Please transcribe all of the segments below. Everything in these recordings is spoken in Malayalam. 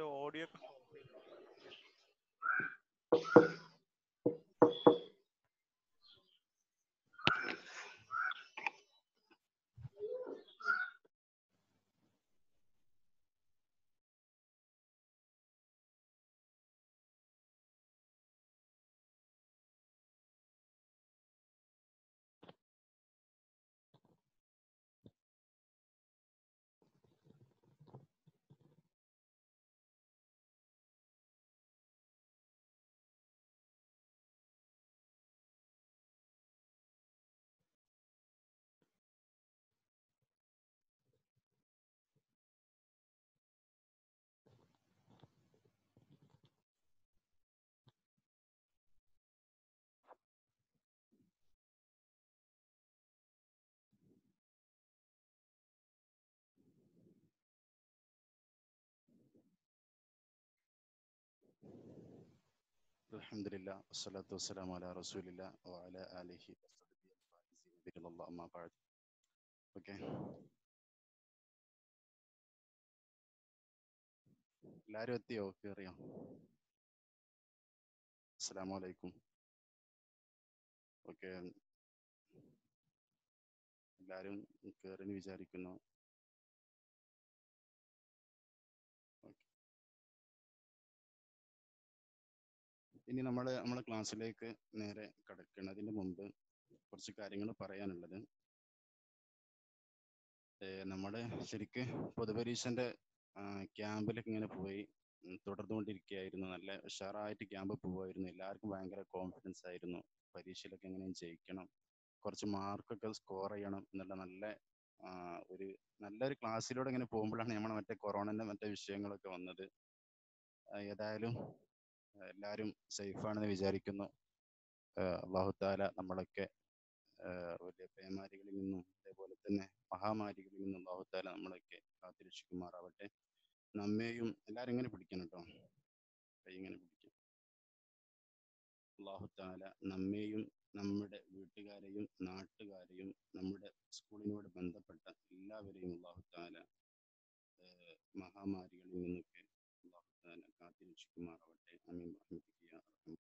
എല്ലാരും ഓഡിയോ الحمد لله والصلاة والسلام على رسول الله وعلى آله وصحبه الفائزين برضا الله أما بعد ഓക്കെ എല്ലാവരും എത്തിയോ കയറിയോ അസ്സലാമു അലൈക്കും ഓക്കെ എല്ലാവരും കയറിന്ന് വിചാരിക്കുന്നു ഓക്കെ ഇനി നമ്മൾ നമ്മളെ ക്ലാസ്സിലേക്ക് നേരെ കടക്കുന്നതിന് മുമ്പ് കുറച്ച് കാര്യങ്ങൾ പറയാനുള്ളത് നമ്മൾ ശരിക്ക് പൊതുപരീക്ഷൻ്റെ ക്യാമ്പിലൊക്കെ ഇങ്ങനെ പോയി ഉം, തുടർന്നുകൊണ്ടിരിക്കുകയായിരുന്നു നല്ല ഉഷാറായിട്ട് ക്യാമ്പ് പോവായിരുന്നു എല്ലാവർക്കും ഭയങ്കര കോൺഫിഡൻസ് ആയിരുന്നു പരീക്ഷയിലൊക്കെ എങ്ങനെയും ജയിക്കണം കുറച്ച് മാർക്കൊക്കെ സ്കോർ ചെയ്യണം എന്നുള്ള നല്ല ആ, ഒരു നല്ലൊരു ക്ലാസ്സിലൂടെ ഇങ്ങനെ പോകുമ്പോഴാണ് നമ്മൾ മറ്റേ കൊറോണൻ്റെ മറ്റേ വിഷയങ്ങളൊക്കെ വന്നത് ആ, ഏതായാലും ആ, എല്ലാവരും സേഫാണെന്ന് വിചാരിക്കുന്നു അള്ളാഹു താല നമ്മളൊക്കെ ആ, വലിയ പേമാരികളിൽ നിന്നും അതേപോലെ തന്നെ മഹാമാരികളിൽ നിന്നും അള്ളാഹു താല നമ്മളൊക്കെ കാത്തിരക്ഷിക്കുമാറാവട്ടെ നമ്മെയും എല്ലാവരും ഇങ്ങനെ പിടിക്കണം കേട്ടോ കൈ ഇങ്ങനെ പിടിക്കും അള്ളാഹു താല നമ്മെയും നമ്മുടെ വീട്ടുകാരെയും നാട്ടുകാരെയും നമ്മുടെ സ്കൂളിനോട് ബന്ധപ്പെട്ട എല്ലാവരെയും അള്ളാഹു താല ഏഹ് മഹാമാരികളിൽ നിന്നൊക്കെ അള്ളാഹു താല കാത്തിരക്ഷിക്കുമാറാവട്ടെ അമീൻ റഹ്മത്തിക്ക് യാ അർഹം.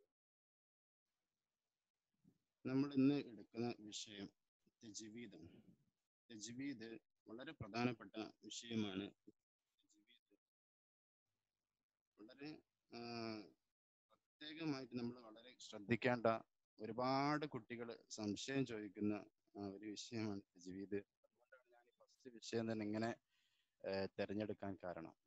നമ്മൾ ഇന്ന് എടുക്കുന്ന വിഷയം തജ്വീദ് തജ്വീദ് വളരെ പ്രധാനപ്പെട്ട വിഷയമാണ് തജ്വീദ് വളരെ ആ, പ്രത്യേകമായിട്ട് നമ്മൾ വളരെ ശ്രദ്ധിക്കേണ്ട ഒരുപാട് കുട്ടികൾ സംശയം ചോദിക്കുന്ന ആ, ഒരു വിഷയമാണ് തജ്വീദ് അതുകൊണ്ടാണ് ഞാൻ ഫസ്റ്റ് വിഷയം തന്നെ ഇങ്ങനെ ആ, തിരഞ്ഞെടുക്കാൻ കാരണം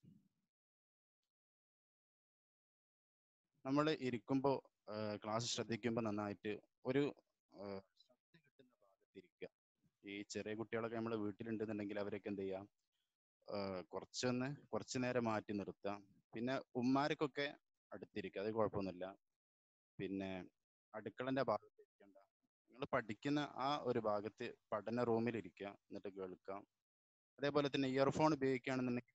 നമ്മൾ ഇരിക്കുമ്പോൾ ക്ലാസ് ശ്രദ്ധിക്കുമ്പോൾ നന്നായിട്ട് ഒരു ആ, ശ്രദ്ധ കിട്ടുന്ന ഭാഗത്ത് ഇരിക്കുക ഈ ചെറിയ കുട്ടികളൊക്കെ നമ്മൾ വീട്ടിലുണ്ടെന്നുണ്ടെങ്കിൽ അവരൊക്കെ എന്ത് ചെയ്യാം ആ, കുറച്ചൊന്ന് കുറച്ച് നേരം മാറ്റി നിർത്താം പിന്നെ ഉമ്മാർക്കൊക്കെ അടുത്തിരിക്കുക അത് കുഴപ്പമൊന്നുമില്ല പിന്നെ അടുക്കളന്റെ ഭാഗത്ത് ഇരിക്കണ്ട നിങ്ങൾ പഠിക്കുന്ന ആ ഒരു ഭാഗത്ത് പഠന റൂമിൽ ഇരിക്കുക എന്നിട്ട് കേൾക്കാം അതേപോലെ തന്നെ ഇയർഫോൺ ഉപയോഗിക്കുകയാണെന്നുണ്ടെങ്കിൽ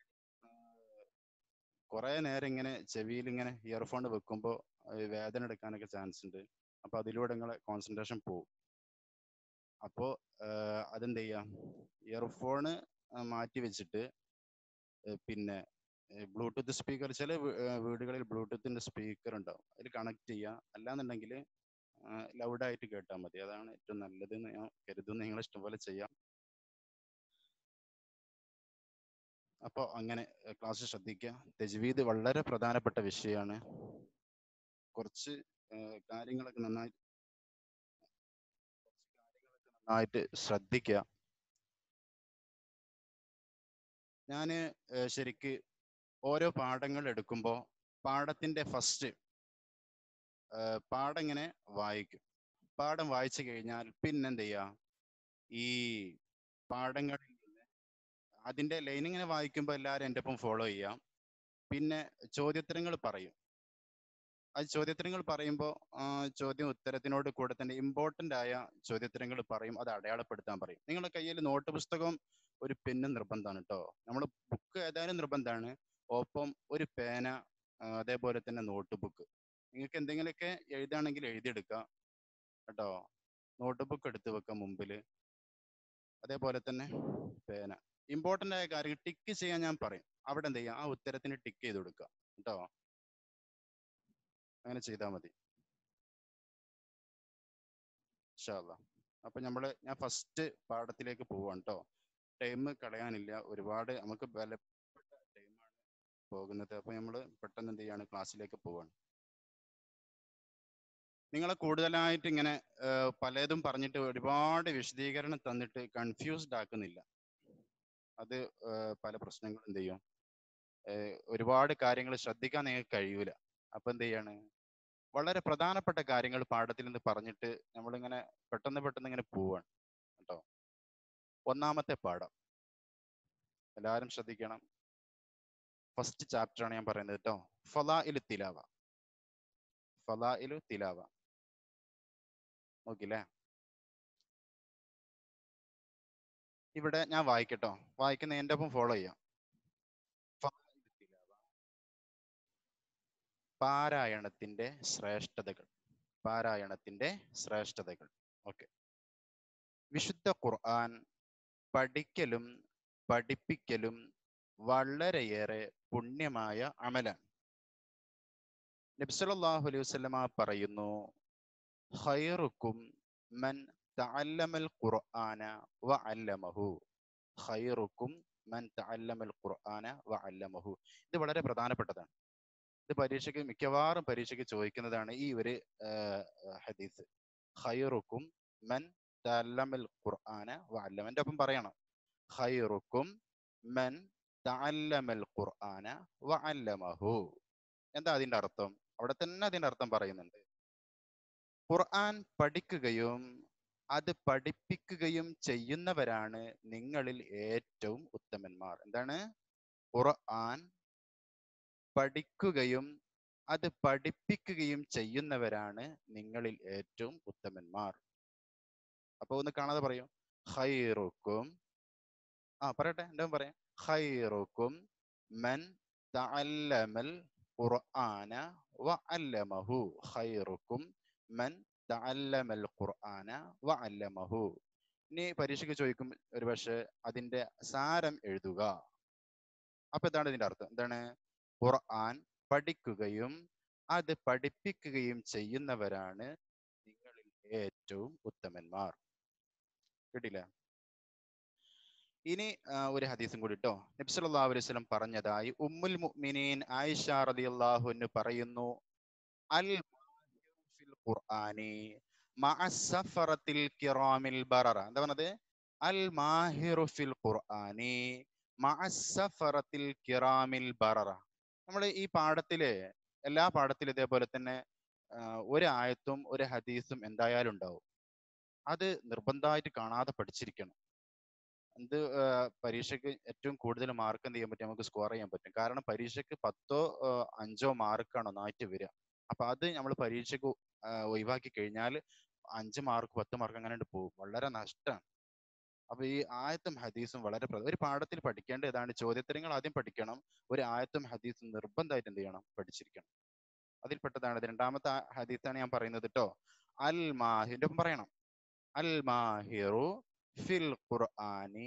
കുറെ നേരം ഇങ്ങനെ ചെവിയിൽ ഇങ്ങനെ ഇയർഫോൺ വെക്കുമ്പോൾ വേദന എടുക്കാനൊക്കെ ചാൻസ് ഉണ്ട് അപ്പൊ അതിലൂടെ നിങ്ങളെ കോൺസെൻട്രേഷൻ പോവും അപ്പോൾ അതെന്ത് ചെയ്യാം ഇയർഫോണ് മാറ്റി വെച്ചിട്ട് ഏഹ് പിന്നെ ബ്ലൂടൂത്ത് സ്പീക്കർ ചില വീ- ഏഹ് വീടുകളിൽ ബ്ലൂടൂത്തിന്റെ സ്പീക്കർ ഉണ്ടാവും അതിൽ കണക്ട് ചെയ്യുക അല്ലാന്നുണ്ടെങ്കിൽ ലൗഡായിട്ട് കേട്ടാൽ മതി അതാണ് ഏറ്റവും നല്ലത് എന്ന് ഞാൻ കരുതുന്നു നിങ്ങൾ ഇഷ്ടംപോലെ ചെയ്യാം അപ്പോൾ അങ്ങനെ ക്ലാസ് ശ്രദ്ധിക്കുക തജ്വീദ് വളരെ പ്രധാനപ്പെട്ട വിഷയമാണ് കുറച്ച് ഏഹ് കാര്യങ്ങളൊക്കെ നന്നായി കുറച്ച് കാര്യങ്ങളൊക്കെ നന്നായിട്ട് ശ്രദ്ധിക്കുക ഞാൻ ശരിക്ക് ഓരോ പാഠങ്ങൾ എടുക്കുമ്പോൾ പാഠത്തിന്റെ ഫസ്റ്റ് പാഠം ഇങ്ങനെ വായിക്കും പാഠം വായിച്ചു കഴിഞ്ഞാൽ പിന്നെന്ത് ചെയ്യുക ഈ പാഠങ്ങളിൽ നിന്ന് അതിന്റെ ലൈൻ ഇങ്ങനെ വായിക്കുമ്പോൾ എല്ലാവരും എൻ്റെ ഒപ്പം ഫോളോ ചെയ്യാം പിന്നെ ചോദ്യോത്തരങ്ങൾ പറയും അത് ചോദ്യോത്തരങ്ങൾ പറയുമ്പോൾ ചോദ്യം ഉത്തരത്തിനോട് കൂടെ തന്നെ ഇമ്പോർട്ടൻ്റ് ആയ ചോദ്യോത്തരങ്ങൾ പറയും അത് അടയാളപ്പെടുത്താൻ പറയും നിങ്ങളുടെ കയ്യിൽ നോട്ട് പുസ്തകം ഒരു പെന്നും നിർബന്ധമാണ് കേട്ടോ നമ്മൾ ബുക്ക് ഏതായാലും നിർബന്ധമാണ് ഒപ്പം ഒരു പേന ആ, അതേപോലെ തന്നെ നോട്ട് ബുക്ക് നിങ്ങൾക്ക് എന്തെങ്കിലുമൊക്കെ എഴുതാണെങ്കിൽ എഴുതിയെടുക്കുക കേട്ടോ നോട്ട് ബുക്ക് എടുത്ത് വെക്കാം മുമ്പിൽ അതേപോലെ തന്നെ പേന ഇമ്പോർട്ടന്റ് ആയ കാര്യം ടിക്ക് ചെയ്യാൻ ഞാൻ പറയും അവിടെ എന്ത് ചെയ്യുക ആ ഉത്തരത്തിന് ടിക്ക് ചെയ്ത് കൊടുക്കുക കേട്ടോ അങ്ങനെ ചെയ്താൽ മതി ഇൻഷാല്ലാ അപ്പൊ നമ്മള് ഞാൻ ഫസ്റ്റ് പാഠത്തിലേക്ക് പോവാണ് കേട്ടോ ടൈം കളയാനില്ല ഒരുപാട് നമുക്ക് ബലപ്പെട്ട ടൈമാണ് പോകുന്നത് അപ്പൊ നമ്മൾ പെട്ടെന്ന് എന്ത് ചെയ്യാണ് ക്ലാസ്സിലേക്ക് പോവാണ് നിങ്ങളെ കൂടുതലായിട്ട് ഇങ്ങനെ ഏർ, പലതും പറഞ്ഞിട്ട് ഒരുപാട് വിശദീകരണം തന്നിട്ട് കൺഫ്യൂസ്ഡ് ആക്കുന്നില്ല അത് ഏർ, പല പ്രശ്നങ്ങളും എന്ത് ചെയ്യും ഏർ, ഒരുപാട് കാര്യങ്ങൾ ശ്രദ്ധിക്കാൻ നിങ്ങൾക്ക് കഴിയൂല അപ്പൊ എന്ത് ചെയ്യാണ് വളരെ പ്രധാനപ്പെട്ട കാര്യങ്ങൾ പാഠത്തിൽ നിന്ന് പറഞ്ഞിട്ട് നമ്മളിങ്ങനെ പെട്ടെന്ന് പെട്ടെന്ന് ഇങ്ങനെ പോവാണ് കേട്ടോ ഒന്നാമത്തെ പാഠം എല്ലാവരും ശ്രദ്ധിക്കണം ഫസ്റ്റ് ചാപ്റ്റർ ആണ് ഞാൻ പറയുന്നത് കേട്ടോ ഫലാ ഇലു തിലാവ ഫലാ ഇലു തിലാവ നോക്കില്ലേ ഇവിടെ ഞാൻ വായിക്കട്ടോ വായിക്കുന്ന എന്റെ ഒപ്പം ഫോളോ ചെയ്യാം ഫളാഇലു തിലാവ. പാരായണത്തിന്റെ ശ്രേഷ്ഠതകൾ പാരായണത്തിന്റെ ശ്രേഷ്ഠതകൾ ഓക്കെ വിശുദ്ധ ഖുർആൻ പഠിക്കലും പഠിപ്പിക്കലും വളരെയേറെ പുണ്യമായ അമലാണ് നബ്സലാഹു അലൈഹി വസല്ലമ പറയുന്നു ഖൈറുക്കും മൻ തഅല്ലമൽ ഖുർആന വ അല്ലമഹു ഖൈറുക്കും മൻ തഅല്ലമൽ ഖുർആന വ അല്ലമഹു ഇത് വളരെ പ്രധാനപ്പെട്ടതാണ് ഇത് പരീക്ഷയ്ക്ക് മിക്കവാറും പരീക്ഷയ്ക്ക് ചോദിക്കുന്നതാണ് ഈ ഒരു ആഹ്, ഹദീസ് ഖൈറുക്കും മൻ തഅല്ലമൽ ഖുർആന വ അല്ലമ എൻ്റെ ഒപ്പം പറയണം ഖൈറുക്കും മൻ തഅല്ലമൽ ഖുർആന വ അല്ലമഹു എന്താ അതിന്റെ അർത്ഥം അവിടെ തന്നെ അതിന്റെ അർത്ഥം പറയുന്നുണ്ട് ഖുർആൻ പഠിക്കുകയും അത് പഠിപ്പിക്കുകയും ചെയ്യുന്നവരാണ് നിങ്ങളിൽ ഏറ്റവും ഉത്തമന്മാർ എന്താണ് ഖുർആൻ പഠിക്കുകയും അത് പഠിപ്പിക്കുകയും ചെയ്യുന്നവരാണ് നിങ്ങളിൽ ഏറ്റവും ഉത്തമന്മാർ അപ്പൊ ഒന്ന് കാണാതെ പറയൂ ഖൈറുക്കും ആ പറയട്ടെ എൻ്റെ പറയാം ഖൈറുക്കും മൻ തഅല്ലമൽ ഖുർആന വ അല്ലമഹു ഖൈറുക്കും മൻ തഅല്ലമൽ ഖുർആന വ അല്ലമഹു ഇനി പരീക്ഷയ്ക്ക് ചോദിക്കും ഒരു പക്ഷെ അതിന്റെ സാരം എഴുതുക അപ്പൊ എന്താണ് ഇതിന്റെ അർത്ഥം എന്താണ് ഖുർആൻ പഠിക്കുകയും അത് പഠിപ്പിക്കുകയും ചെയ്യുന്നവരാണ് നിങ്ങളിൽ ഏറ്റവും ഉത്തമന്മാർ കേട്ടില്ല ഇനി ആ, ഒരു ഹദീസും കൂടി കേട്ടോ നബി സല്ലല്ലാഹു അലൈഹി വസല്ലം പറഞ്ഞതായി ഉമ്മുൽ മുഅ്മിനീൻ ആയിഷ റളിയല്ലാഹു അൻഹു പറയുന്നു അൽ മാഹിറു ഫിൽ ഖുർആനി മഅ സഫറത്തിൽ കിറാമിൽ ബററ എന്താ പറഞ്ഞത് അൽ മാഹിറു ഫിൽ ഖുർആനി മഅ സഫറത്തിൽ കിറാമിൽ ബററ നമ്മൾ ഈ പാഠത്തില് എല്ലാ പാഠത്തിലും ഇതേപോലെ തന്നെ ആ, ഒരു ആയത്തും ഒരു ഹദീസും എന്തായാലും ഉണ്ടാവും അത് നിർബന്ധമായിട്ട് കാണാതെ പഠിച്ചിരിക്കണം എന്ത് ആ, പരീക്ഷയ്ക്ക് ഏറ്റവും കൂടുതൽ മാർക്ക് എന്ത് ചെയ്യാൻ പറ്റും നമുക്ക് സ്കോർ ചെയ്യാൻ പറ്റും കാരണം പരീക്ഷയ്ക്ക് പത്തോ ആ, അഞ്ചോ മാർക്കാണ് ഒന്നായിട്ട് വരിക അപ്പൊ അത് നമ്മൾ പരീക്ഷയ്ക്ക് ആ, ഒഴിവാക്കി കഴിഞ്ഞാൽ അഞ്ച് മാർക്ക് പത്ത് മാർക്ക് അങ്ങനെ പോകും വളരെ നഷ്ടമാണ് അപ്പൊ ഈ ആയത്തും ഹദീസും വളരെ പ്ര- ഒരു പാഠത്തിൽ പഠിക്കേണ്ട ഏതാണ് ചോദ്യോത്തരങ്ങൾ ആദ്യം പഠിക്കണം ഒരു ആയത്തും ഹദീസും നിർബന്ധമായിട്ട് എന്ത് ചെയ്യണം പഠിച്ചിരിക്കണം അതിൽപ്പെട്ടതാണ് ഇത് രണ്ടാമത്തെ ആ- ഹദീസാണ് ഞാൻ പറയുന്നത് കേട്ടോ അൽ മാഹിന്റെ ഒപ്പം പറയണം അൽ മാഹിറു ഫിൽ ഖുർആനി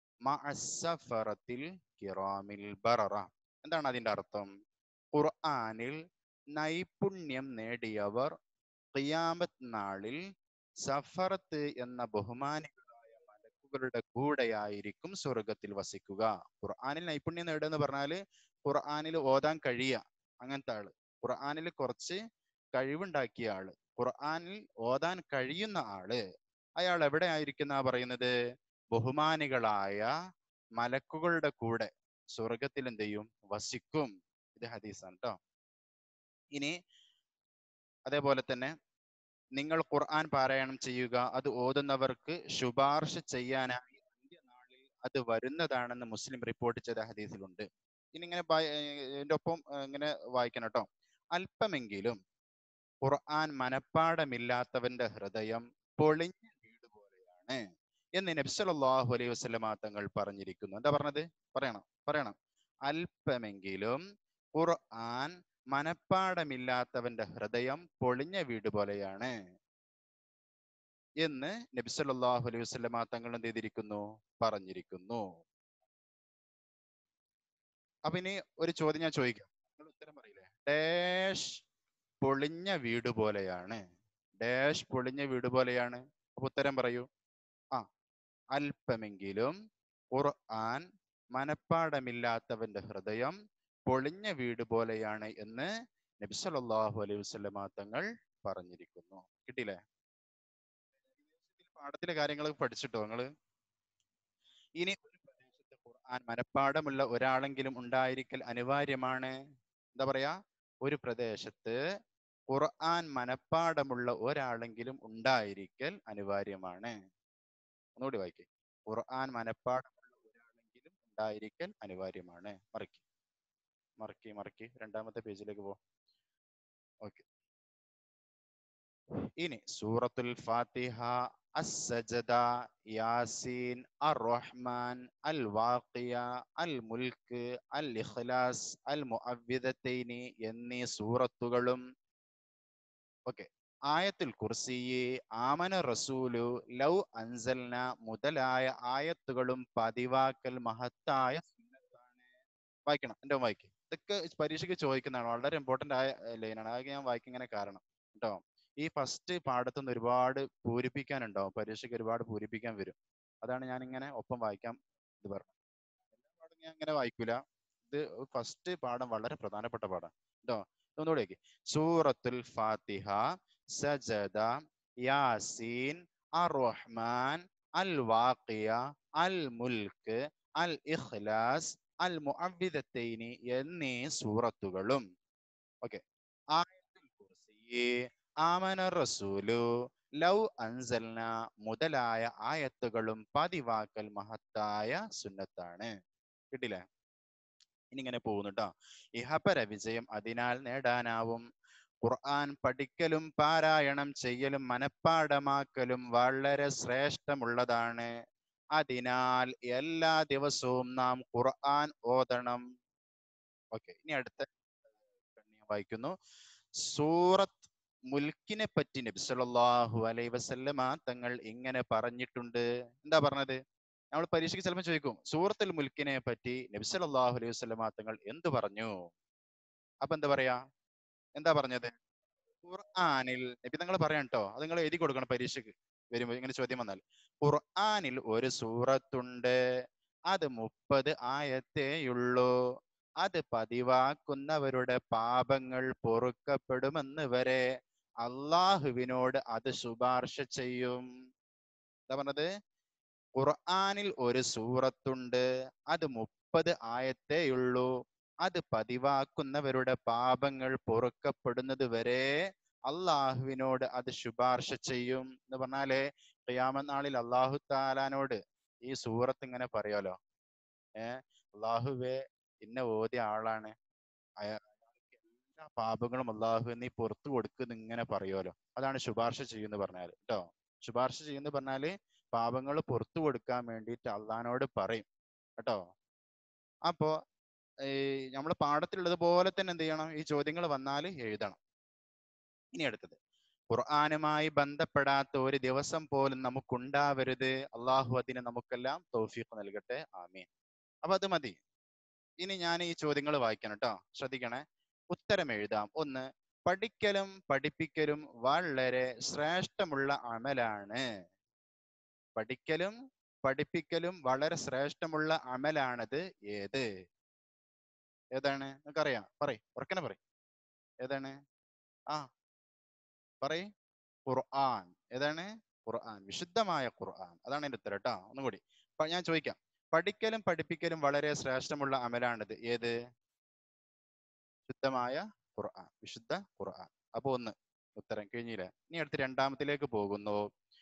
മഅസ്സഫറത്തിൽ കിറാമിൽ ബററ എന്താണ് അതിന്റെ അർത്ഥം ഖുർആനിൽ നൈപുണ്യം നേടിയവർ ഖിയാമത്ത് നാളിൽ സഫറത്ത് എന്ന ബഹുമാനികളായ മലക്കുകളുടെ കൂടെയായിരിക്കും സ്വർഗത്തിൽ വസിക്കുക ഖുർആനിൽ നൈപുണ്യം നേടുക എന്ന് പറഞ്ഞാല് ഖുർആനിൽ ഓതാൻ കഴിയുക അങ്ങനത്തെ ആള് ഖുർആനിൽ കുറച്ച് കഴിവുണ്ടാക്കിയ ആള് ഖുർആനിൽ ഓതാൻ കഴിയുന്ന ആള് അയാൾ എവിടെ ആയിരിക്കുന്ന പറയുന്നത് ബഹുമാനികളായ മലക്കുകളുടെ കൂടെ സ്വർഗത്തിൽ എന്ത് ചെയ്യും വസിക്കും ഇത് ഹദീസാണ് കേട്ടോ ഇനി അതേപോലെ തന്നെ നിങ്ങൾ ഖുർആൻ പാരായണം ചെയ്യുക അത് ഓതുന്നവർക്ക് ശുപാർശ ചെയ്യാനായി അന്ത്യനാളിൽ അത് വരുന്നതാണെന്ന് മുസ്ലിം റിപ്പോർട്ട് ചെയ്ത ഹദീസിലുണ്ട് ഇനി ഇങ്ങനെ വായി- ഏർ ഇതിന്റെ ഒപ്പം ഏർ ഇങ്ങനെ വായിക്കണം കേട്ടോ അല്പമെങ്കിലും ഖുർആൻ മനപ്പാടമില്ലാത്തവന്റെ ഹൃദയം പൊളിഞ്ഞ വീട് പോലെയാണ് എന്ന് നബ്സലാഹു അലൈഹി വസല്ലമ തങ്ങൾ പറഞ്ഞിരിക്കുന്നു എന്താ പറഞ്ഞത് പറയണം പറയണം അല്പമെങ്കിലും ഖുർആൻ മനപ്പാടമില്ലാത്തവന്റെ ഹൃദയം പൊളിഞ്ഞ വീട് പോലെയാണ് എന്ന് നബി സല്ലല്ലാഹു അലൈഹി വസല്ലമ തങ്ങൾ എന്ത് ചെയ്തിരിക്കുന്നു പറഞ്ഞിരിക്കുന്നു അപ്പൊ ഇനി ഒരു ചോദ്യം ഞാൻ ചോദിക്കാം നിങ്ങൾ ഉത്തരം പറയില്ലേ ഡാഷ് പൊളിഞ്ഞ വീട് പോലെയാണ് ഡാഷ് പൊളിഞ്ഞ വീട് പോലെയാണ് അപ്പൊ ഉത്തരം പറയൂ ആ അല്പമെങ്കിലും ഖുർആൻ മനപ്പാടമില്ലാത്തവന്റെ ഹൃദയം പൊളിഞ്ഞ വീട് പോലെയാണ് എന്ന് നബി സല്ലല്ലാഹു അലൈഹി വസല്ലമ തങ്ങൾ പറഞ്ഞിരിക്കുന്നു കിട്ടിയില്ലേ പാഠത്തിലെ കാര്യങ്ങൾ പഠിച്ചിട്ടോ നിങ്ങള് ഇനി ഒരു പ്രദേശത്ത് ഖുർആൻ മനപ്പാടമുള്ള ഒരാളെങ്കിലും ഉണ്ടായിരിക്കൽ അനിവാര്യമാണ് എന്താ പറയാ ഒരു പ്രദേശത്ത് ഖുർആൻ മനപ്പാടമുള്ള ഒരാളെങ്കിലും ഉണ്ടായിരിക്കൽ അനിവാര്യമാണ് ഒന്നുകൂടി വായിക്കേ ഖുർആൻ മനപ്പാടമുള്ള ഒരാളെങ്കിലും ഉണ്ടായിരിക്കൽ അനിവാര്യമാണ് മറക്കി മറക്കി മറക്കി രണ്ടാമത്തെ പേജിലേക്ക് പോ ഓക്കെ ഇനി സൂറത്തുൽ ഫാത്തിഹ അസ്സജദ യാസീൻ അർ റഹ്മാൻ അൽ വാഖിയ അൽ മുൽക്ക് അൽ ഇഖ്ലാസ് അൽ മുഅവ്വിദത്തൈനി എന്നീ സൂറത്തുകളും ഓക്കെ ആയത്തുൽ കുർസിയെ ആമന റസൂലു ലൗ അൻസൽന മുതലായ ആയത്തുകളും പതിവാക്കൽ മഹത്തായ സുന്നത്താണ് വായിക്കണം എൻ്റെ വായിക്കും ഇതൊക്കെ പരീക്ഷയ്ക്ക് ചോദിക്കുന്നതാണ് വളരെ ഇമ്പോർട്ടന്റ് ആയ ലൈനാണ് അതൊക്കെ ഞാൻ വായിക്കുന്നതിനെ കാരണം കേട്ടോ ഈ ഫസ്റ്റ് പാഠത്തുനിന്ന് ഒരുപാട് പൂരിപ്പിക്കാനുണ്ടാവും പരീക്ഷയ്ക്ക് ഒരുപാട് പൂരിപ്പിക്കാൻ വരും അതാണ് ഞാൻ ഇങ്ങനെ ഒപ്പം വായിക്കാം ഇത് പറഞ്ഞത് എല്ലാ പാഠം ഞാൻ ഇങ്ങനെ വായിക്കൂല ഇത് ഫസ്റ്റ് പാഠം വളരെ പ്രധാനപ്പെട്ട പാഠം കേട്ടോ ഒന്നുകൂടെ സൂറത്തുൽ ഫാത്തിഹ സജദ യാസീൻ അർ റഹ്മാൻ അൽ വാഖിയ അൽ മുൽക്ക് അൽ ഇഖ്ലാസ് അൽ മുഅവ്വിദത്തൈനി എന്നീ സൂറത്തുകളും ഓക്കെ ആയത്തുൽ കുർസി ആമന റസൂലു ലൗ അൻസൽന മുതലായ ആയത്തുകളും പതിവാക്കൽ മഹത്തായ സുന്നത്താണ് കിട്ടില്ലേ ഇനി ഇങ്ങനെ പോകുന്നു കേട്ടോ ഇഹപര വിജയം അതിനാൽ നേടാനാവും ഖുർആൻ പഠിക്കലും പാരായണം ചെയ്യലും മനഃപ്പാടമാക്കലും വളരെ ശ്രേഷ്ഠമുള്ളതാണ് അതിനാൽ എല്ലാ ദിവസവും നാം ഖുർആൻ ഓതണം ഓക്കെ ഇനി അടുത്ത ഞാൻ വായിക്കുന്നു സൂറത്ത് മുൽക്കിനെ പറ്റി നബി സല്ലല്ലാഹു അലൈഹി വസല്ലമ തങ്ങൾ ഇങ്ങനെ പറഞ്ഞിട്ടുണ്ട് എന്താ പറഞ്ഞത് നമ്മൾ പരീക്ഷയ്ക്ക് ചിലപ്പോൾ ചോദിക്കും സൂറത്തുൽ മുൽക്കിനെ പറ്റി നബി സല്ലല്ലാഹു അലൈഹി വസല്ലമ തങ്ങൾ എന്ത് പറഞ്ഞു അപ്പൊ എന്താ പറയാ എന്താ പറഞ്ഞത് ഖുർആനിൽ നബി നിങ്ങൾ പറയാം കേട്ടോ അത് നിങ്ങൾ എഴുതി കൊടുക്കണം പരീക്ഷയ്ക്ക് വരുമ്പോ ഇങ്ങനെ ചോദ്യം വന്നാൽ ഖുർആനിൽ ഒരു സൂറത്തുണ്ട് അത് മുപ്പത് ആയത്തേയുള്ളൂ അത് പതിവാക്കുന്നവരുടെ പാപങ്ങൾ പൊറുക്കപ്പെടുമെന്ന് വരെ അള്ളാഹുവിനോട് അത് ശുപാർശ ചെയ്യും എന്താ പറഞ്ഞത് ഖുർആനിൽ ഒരു സൂറത്തുണ്ട് അത് മുപ്പത് ആയത്തേയുള്ളൂ അത് പതിവാക്കുന്നവരുടെ പാപങ്ങൾ പൊറുക്കപ്പെടുന്നത് വരെ അള്ളാഹുവിനോട് അത് ശുപാർശ ചെയ്യും എന്ന് പറഞ്ഞാല് ഖിയാമത്ത് നാളിൽ അള്ളാഹു താലാനോട് ഈ സൂറത്ത് ഇങ്ങനെ പറയാലോ ഏ അള്ളാഹുവെ ഇന്ന ഓതിയ ആളാണ് അയാ- അയാൾക്ക് എല്ലാ പാപങ്ങളും അള്ളാഹു നീ പുറത്തു കൊടുക്കുന്ന ഇങ്ങനെ പറയുമല്ലോ അതാണ് ശുപാർശ ചെയ്യുന്ന പറഞ്ഞാൽ കേട്ടോ ശുപാർശ ചെയ്യുന്ന പറഞ്ഞാല് പാപങ്ങൾ പുറത്തു കൊടുക്കാൻ വേണ്ടിയിട്ട് അള്ളഹാനോട് പറയും കേട്ടോ അപ്പോ ഈ നമ്മൾ പാഠത്തിലുള്ളത് പോലെ തന്നെ എന്ത് ചെയ്യണം ഈ ചോദ്യങ്ങൾ വന്നാൽ എഴുതണം ഇനി അടുത്തത് ഖുർആനുമായി ബന്ധപ്പെടാത്ത ഒരു ദിവസം പോലും നമുക്കുണ്ടാവരുത് അള്ളാഹു അതിന് നമുക്കെല്ലാം തൗഫീഖ് നൽകട്ടെ ആമീൻ അപ്പൊ അത് മതി ഇനി ഞാൻ ഈ ചോദ്യങ്ങൾ വായിക്കണം കേട്ടോ ശ്രദ്ധിക്കണേ ഉത്തരം എഴുതാം ഒന്ന് പഠിക്കലും പഠിപ്പിക്കലും വളരെ ശ്രേഷ്ഠമുള്ള അമലാണ് പഠിക്കലും പഠിപ്പിക്കലും വളരെ ശ്രേഷ്ഠമുള്ള അമലാണത് ഏത് ഏതാണ് നിങ്ങൾക്കറിയാം പറയ് ഉറക്കനെ പറയ് ഏതാണ് ആ പറയ് ഖുർആൻ ഏതാണ് ഖുർആൻ വിശുദ്ധമായ ഖുർആൻ അതാണ് എന്റെ ഉത്തരം കേട്ടോ ഒന്നുകൂടി അപ്പൊ ഞാൻ ചോദിക്കാം പഠിക്കലും പഠിപ്പിക്കലും വളരെ ശ്രേഷ്ഠമുള്ള അമലാണിത് ഏത് ശുദ്ധമായ ഖുർആൻ വിശുദ്ധ ഖുർആൻ അപ്പൊ ഒന്ന് ഉത്തരം കഴിഞ്ഞില്ല ഇനി അടുത്ത് രണ്ടാമത്തിലേക്ക് പോകുന്നു